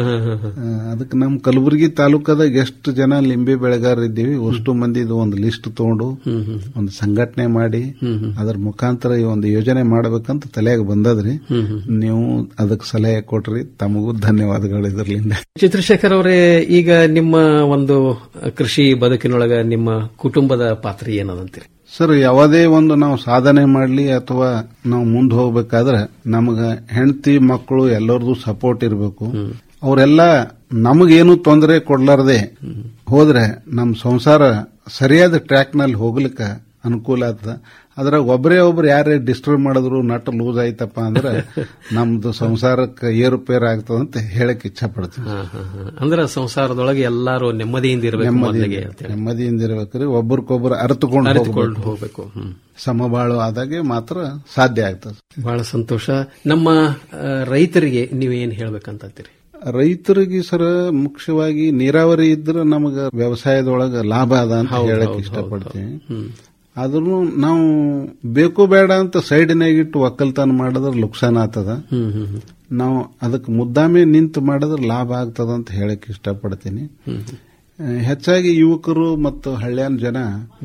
ಅದಕ್ಕೆ ನಮ್ ಕಲಬುರಗಿ ತಾಲೂಕದಾಗ ಎಷ್ಟು ಜನ ಲಿಂಬೆ ಬೆಳೆಗಾರ ಇದ್ದೀವಿ ಅಷ್ಟು ಮಂದಿದು ಒಂದು ಲಿಸ್ಟ್ ತಗೊಂಡು ಒಂದು ಸಂಘಟನೆ ಮಾಡಿ ಅದ್ರ ಮುಖಾಂತರ ಈ ಒಂದು ಯೋಜನೆ ಮಾಡಬೇಕಂತ ತಲೆಯಾಗ ಬಂದದ್ರಿ ನೀವು ಅದಕ್ಕೆ ಸಲಹೆ ಕೊಟ್ರಿ ತಮಗೂ ಧನ್ಯವಾದಗಳು ಇದರ್ಲಿಂದ ಚಿತ್ರಶೇಖರ್ ಅವರೇ ಈಗ ನಿಮ್ಮ ಒಂದು ಕೃಷಿ ಬದುಕಿನೊಳಗ ನಿಮ್ಮ ಕುಟುಂಬದ ಪಾತ್ರ ಏನದಂತೀರಿ ಸರ್ ಯಾವುದೇ ಒಂದು ನಾವು ಸಾಧನೆ ಮಾಡಲಿ ಅಥವಾ ನಾವು ಮುಂದೆ ಹೋಗ್ಬೇಕಾದ್ರೆ ನಮಗ ಹೆಂಡತಿ ಮಕ್ಕಳು ಎಲ್ಲರದು ಸಪೋರ್ಟ್ ಇರಬೇಕು ಅವರೆಲ್ಲ ನಮಗೇನು ತೊಂದರೆ ಕೊಡ್ಲಾರ್ದೆ ಹೋದ್ರೆ ನಮ್ಮ ಸಂಸಾರ ಸರಿಯಾದ ಟ್ರ್ಯಾಕ್ ನಲ್ಲಿ ಹೋಗ್ಲಿಕ್ಕೆ ಅನುಕೂಲ ಆಗ್ತದ ಅದ್ರಾಗ ಒಬ್ಬರೇ ಒಬ್ರು ಯಾರೇ ಡಿಸ್ಟರ್ಬ್ ಮಾಡಿದ್ರು ನಟ್ ಲೂಸ್ ಆಯ್ತಪ್ಪ ಅಂದ್ರೆ ನಮ್ದು ಸಂಸಾರಕ್ಕೆ ಏರುಪೇರು ಆಗ್ತದ ಅಂತ ಹೇಳಕ್ ಇಚ್ಛೆ ಪಡ್ತೀನಿ ಅಂದ್ರೆ ಸಂಸಾರದೊಳಗೆ ಎಲ್ಲಾರು ನೆಮ್ಮದಿಯಿಂದ ಇರಬೇಕು ಮೊದಲಿಗೆ ನೆಮ್ಮದಿ ನೆಮ್ಮದಿಯಿಂದ ಇರ್ಬೇಕ್ರಿ ಒಬ್ರಿಗೊಬ್ರು ಅರ್ಥಕೊಂಡು ಅರಿತುಕೊಂಡು ಹೋಗ್ಬೇಕು ಹ್ಮ್. ಸಮಬಾಳು ಆದಾಗೆ ಮಾತ್ರ ಸಾಧ್ಯ ಆಗ್ತದೆ ಬಹಳ ಸಂತೋಷ ನಮ್ಮ ಆ, ರೈತರಿಗೆ ನೀವೇನ್ ಹೇಳ್ಬೇಕಂತೀರಿ ರೈತರಿಗೆ ಸರ ಮುಖ್ಯವಾಗಿ ನೀರಾವರಿ ಇದ್ರೆ ನಮಗ ವ್ಯವಸಾಯದೊಳಗ ಲಾಭ ಅದ ಅಂತ ಹೌದು, ಹೇಳಕ್ ಹೌದು, ಇಷ್ಟಪಡ್ತೀನಿ ಹ್ಮ್. ಆದ್ರೂ ನಾವು ಬೇಕು ಬೇಡ ಅಂತ ಸೈಡ್ನಾಗಿಟ್ಟು ಒಕ್ಕಲ್ತನ ಮಾಡಿದ್ರೆ ಲುಕ್ಸಾನ್ ಆಗ್ತದ ಹ್ಮ್ ಹ್ಮ್ ಹ್ಮ್. ನಾವು ಅದಕ್ಕೆ ಮುದ್ದಾಮೆ ನಿಂತು ಮಾಡಿದ್ರೆ ಲಾಭ ಆಗ್ತದ ಅಂತ ಹೇಳಕ್ ಇಷ್ಟಪಡ್ತೀನಿ ಆ, ಹೆಚ್ಚಾಗಿ ಯುವಕರು ಮತ್ತು ಹಳ್ಳ್ಯಾನ ಜನ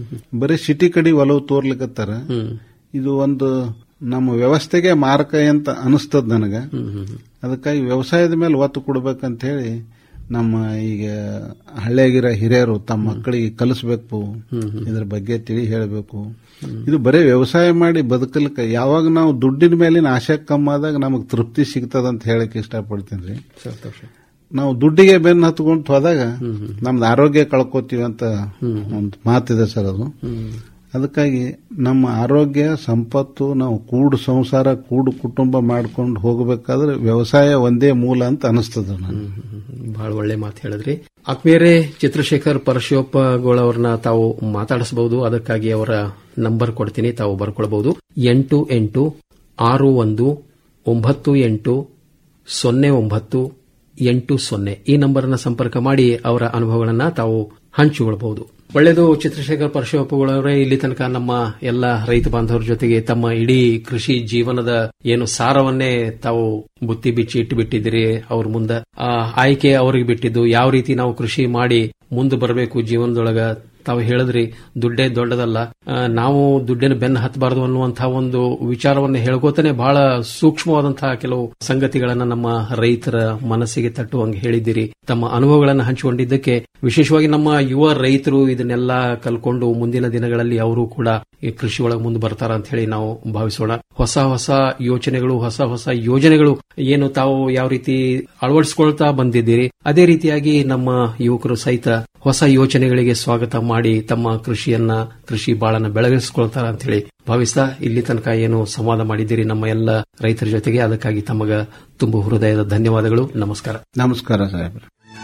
ಬರೀ ಸಿಟಿ ಕಡೆ ಒಲವು ತೋರ್ಲಿಕತ್ತಾರ ಇದು ಒಂದು ನಮ್ಮ ವ್ಯವಸ್ಥೆಗೆ ಮಾರಕ ಅಂತ ಅನಿಸ್ತದ ನನಗ ಅದಕ್ಕಾಗಿ ವ್ಯವಸಾಯದ ಮೇಲೆ ಒತ್ತು ಕೊಡ್ಬೇಕಂತ ಹೇಳಿ ನಮ್ಮ ಈಗ ಹಳ್ಳಿಯಾಗಿರೋ ಹಿರಿಯರು ತಮ್ಮ ಮಕ್ಕಳಿಗೆ ಕಲಿಸ್ಬೇಕು ಇದ್ರ ಬಗ್ಗೆ ತಿಳಿ ಹೇಳಬೇಕು ಇದು ಬರೀ ವ್ಯವಸಾಯ ಮಾಡಿ ಬದುಕಲಿಕ್ಕೆ ಯಾವಾಗ ನಾವು ದುಡ್ಡಿನ ಮೇಲಿನ ಆಶೆ ಕಮ್ಮಾದಾಗ ನಮಗೆ ತೃಪ್ತಿ ಸಿಗ್ತದಂತ ಹೇಳಕ್ ಇಷ್ಟಪಡ್ತೀನಿ ರೀ ಸಂತೋಷ ನಾವು ದುಡ್ಡಿಗೆ ಬೆನ್ನು ಹತ್ಕೊಂಡ್ ಹೋದಾಗ ನಮ್ದು ಆರೋಗ್ಯ ಕಳ್ಕೊತೀವಿ ಅಂತ ಒಂದು ಮಾತಿದೆ ಸರ್ ಅದು ಅದಕ್ಕಾಗಿ ನಮ್ಮ ಆರೋಗ್ಯ ಸಂಪತ್ತು ನಾವು ಕೂಡು ಸಂಸಾರ ಕೂಡು ಕುಟುಂಬ ಮಾಡ್ಕೊಂಡು ಹೋಗಬೇಕಾದ್ರೆ ವ್ಯವಸಾಯ ಒಂದೇ ಮೂಲ ಅಂತ ಅನಿಸ್ತದ ನನಗೆ ಬಹಳ ಒಳ್ಳೆ ಮಾತು ಹೇಳಿದ್ರಿ ಆತ್ಮೀಯರೇ ಚಿತ್ರಶೇಖರ್ ಪರಶಿವಪ್ಪಗೋಳ್ ಅವ್ರನ್ನ ತಾವು ಮಾತಾಡಿಸಬಹುದು ಅದಕ್ಕಾಗಿ ಅವರ ನಂಬರ್ ಕೊಡ್ತೀನಿ ತಾವು ಬರ್ಕೊಳ್ಬಹುದು ಎಂಟು ಎಂಟು ಆರು ಒಂದು ಒಂಬತ್ತು ಎಂಟು ಸೊನ್ನೆ ಒಂಬತ್ತು ಎಂಟು ಸೊನ್ನೆ ಈ ನಂಬರ್ನ ಸಂಪರ್ಕ ಮಾಡಿ ಅವರ ಅನುಭವಗಳನ್ನ ತಾವು ಹಂಚಿಕೊಳ್ಳಬಹುದು ಒಳ್ಳೆಯದು ಚಿತ್ರಶೇಖರ್ ಪರಶಿವಪ್ಪಗಳವರೇ ಇಲ್ಲಿ ತನಕ ನಮ್ಮ ಎಲ್ಲ ರೈತ ಬಾಂಧವರ ಜೊತೆಗೆ ತಮ್ಮ ಇಡೀ ಕೃಷಿ ಜೀವನದ ಏನು ಸಾರವನ್ನೇ ತಾವು ಬುತ್ತಿ ಬಿಚ್ಚಿ ಇಟ್ಟು ಬಿಟ್ಟಿದ್ದೀರಿ ಅವ್ರ ಮುಂದೆ ಆ ಆಯ್ಕೆ ಅವ್ರಿಗೆ ಬಿಟ್ಟಿದ್ದು ಯಾವ ರೀತಿ ನಾವು ಕೃಷಿ ಮಾಡಿ ಮುಂದೆ ಬರಬೇಕು ಜೀವನದೊಳಗ ತಾವು ಹೇಳಿದ್ರಿ ದುಡ್ಡೇ ದೊಡ್ಡದಲ್ಲ ಆ, ನಾವು ದುಡ್ಡಿನ ಬೆನ್ನು ಹತ್ತಬಾರದು ಅನ್ನುವಂತಹ ಒಂದು ವಿಚಾರವನ್ನು ಹೇಳ್ಕೋತಾನೆ ಬಹಳ ಸೂಕ್ಷ್ಮವಾದಂತಹ ಕೆಲವು ಸಂಗತಿಗಳನ್ನ ನಮ್ಮ ರೈತರ ಮನಸ್ಸಿಗೆ ತಟ್ಟುವಂಗೆ ಹೇಳಿದ್ದೀರಿ ತಮ್ಮ ಅನುಭವಗಳನ್ನು ಹಂಚಿಕೊಂಡಿದ್ದಕ್ಕೆ ವಿಶೇಷವಾಗಿ ನಮ್ಮ ಯುವ ರೈತರು ಇದನ್ನೆಲ್ಲ ಕಲ್ಕೊಂಡು ಮುಂದಿನ ದಿನಗಳಲ್ಲಿ ಅವರು ಕೂಡ ಈ ಕೃಷಿ ಒಳಗೆ ಮುಂದೆ ಬರ್ತಾರ ಅಂತ ಹೇಳಿ ನಾವು ಭಾವಿಸೋಣ ಹೊಸ ಹೊಸ ಯೋಚನೆಗಳು ಹೊಸ ಹೊಸ ಯೋಜನೆಗಳು ಏನು ತಾವು ಯಾವ ರೀತಿ ಅಳವಡಿಸಿಕೊಳ್ತಾ ಬಂದಿದ್ದೀರಿ ಅದೇ ರೀತಿಯಾಗಿ ನಮ್ಮ ಯುವಕರು ಸಹಿತ ಹೊಸ ಯೋಚನೆಗಳಿಗೆ ಸ್ವಾಗತ ಮಾಡಿ ತಮ್ಮ ಕೃಷಿಯನ್ನ ಕೃಷಿ ಬಾಳನ್ನ ಬೆಳಗಿಸಿಕೊಳ್ತಾರ ಅಂತ ಹೇಳಿ ಭಾವಿಸ್ತಾ ಇಲ್ಲಿ ತನಕ ಏನು ಸಂವಾದ ಮಾಡಿದ್ದೀರಿ ನಮ್ಮ ಎಲ್ಲ ರೈತರ ಜೊತೆಗೆ ಅದಕ್ಕಾಗಿ ತಮಗ ತುಂಬು ಹೃದಯದ ಧನ್ಯವಾದಗಳು ನಮಸ್ಕಾರ ನಮಸ್ಕಾರ ಸಾಹೇಬ್ರೆ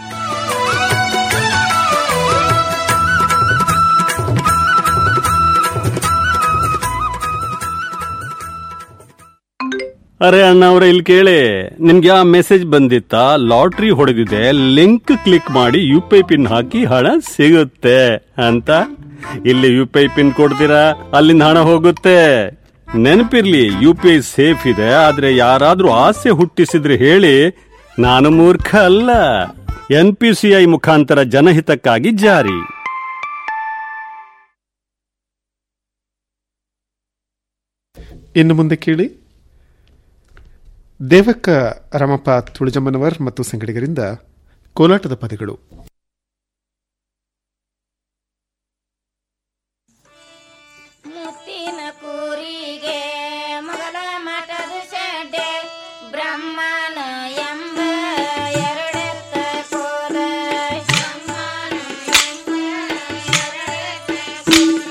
ಅರೆ ಅಣ್ಣ ಅವ್ರೆ ಇಲ್ಲಿ ಕೇಳಿ ನಿಮ್ಗೆ ಆ ಮೆಸೇಜ್ ಬಂದಿತ್ತಾ ಲಾಟ್ರಿ ಹೊಡೆದಿದೆ ಲಿಂಕ್ ಕ್ಲಿಕ್ ಮಾಡಿ ಯು ಪಿ ಐ ಪಿನ್ ಹಾಕಿ ಹಣ ಸಿಗುತ್ತೆ ಅಂತ ಇಲ್ಲಿ ಯು ಪಿ ಐ ಪಿನ್ ಕೊಡ್ತೀರಾ ಅಲ್ಲಿಂದ ಹಣ ಹೋಗುತ್ತೆ ನೆನಪಿರ್ಲಿ ಯು ಪಿ ಐ ಸೇಫ್ ಇದೆ ಆದ್ರೆ ಯಾರಾದ್ರೂ ಆಸೆ ಹುಟ್ಟಿಸಿದ್ರೆ ಹೇಳಿ ನಾನು ಮೂರ್ಖ ಅಲ್ಲ ಎನ್ ಪಿ ಸಿ ಐ ಮುಖಾಂತರ ಜನಹಿತಕ್ಕಾಗಿ ಜಾರಿ ಇನ್ನು ಮುಂದೆ ಕೇಳಿ ದೇವಕ್ಕ ರಮಪ್ಪ ತುಳಜಮ್ಮನವರ್ ಮತ್ತು ಸಂಗಡಿಗರಿಂದ ಕೋಲಾಟದ ಪದಗಳು Thank you.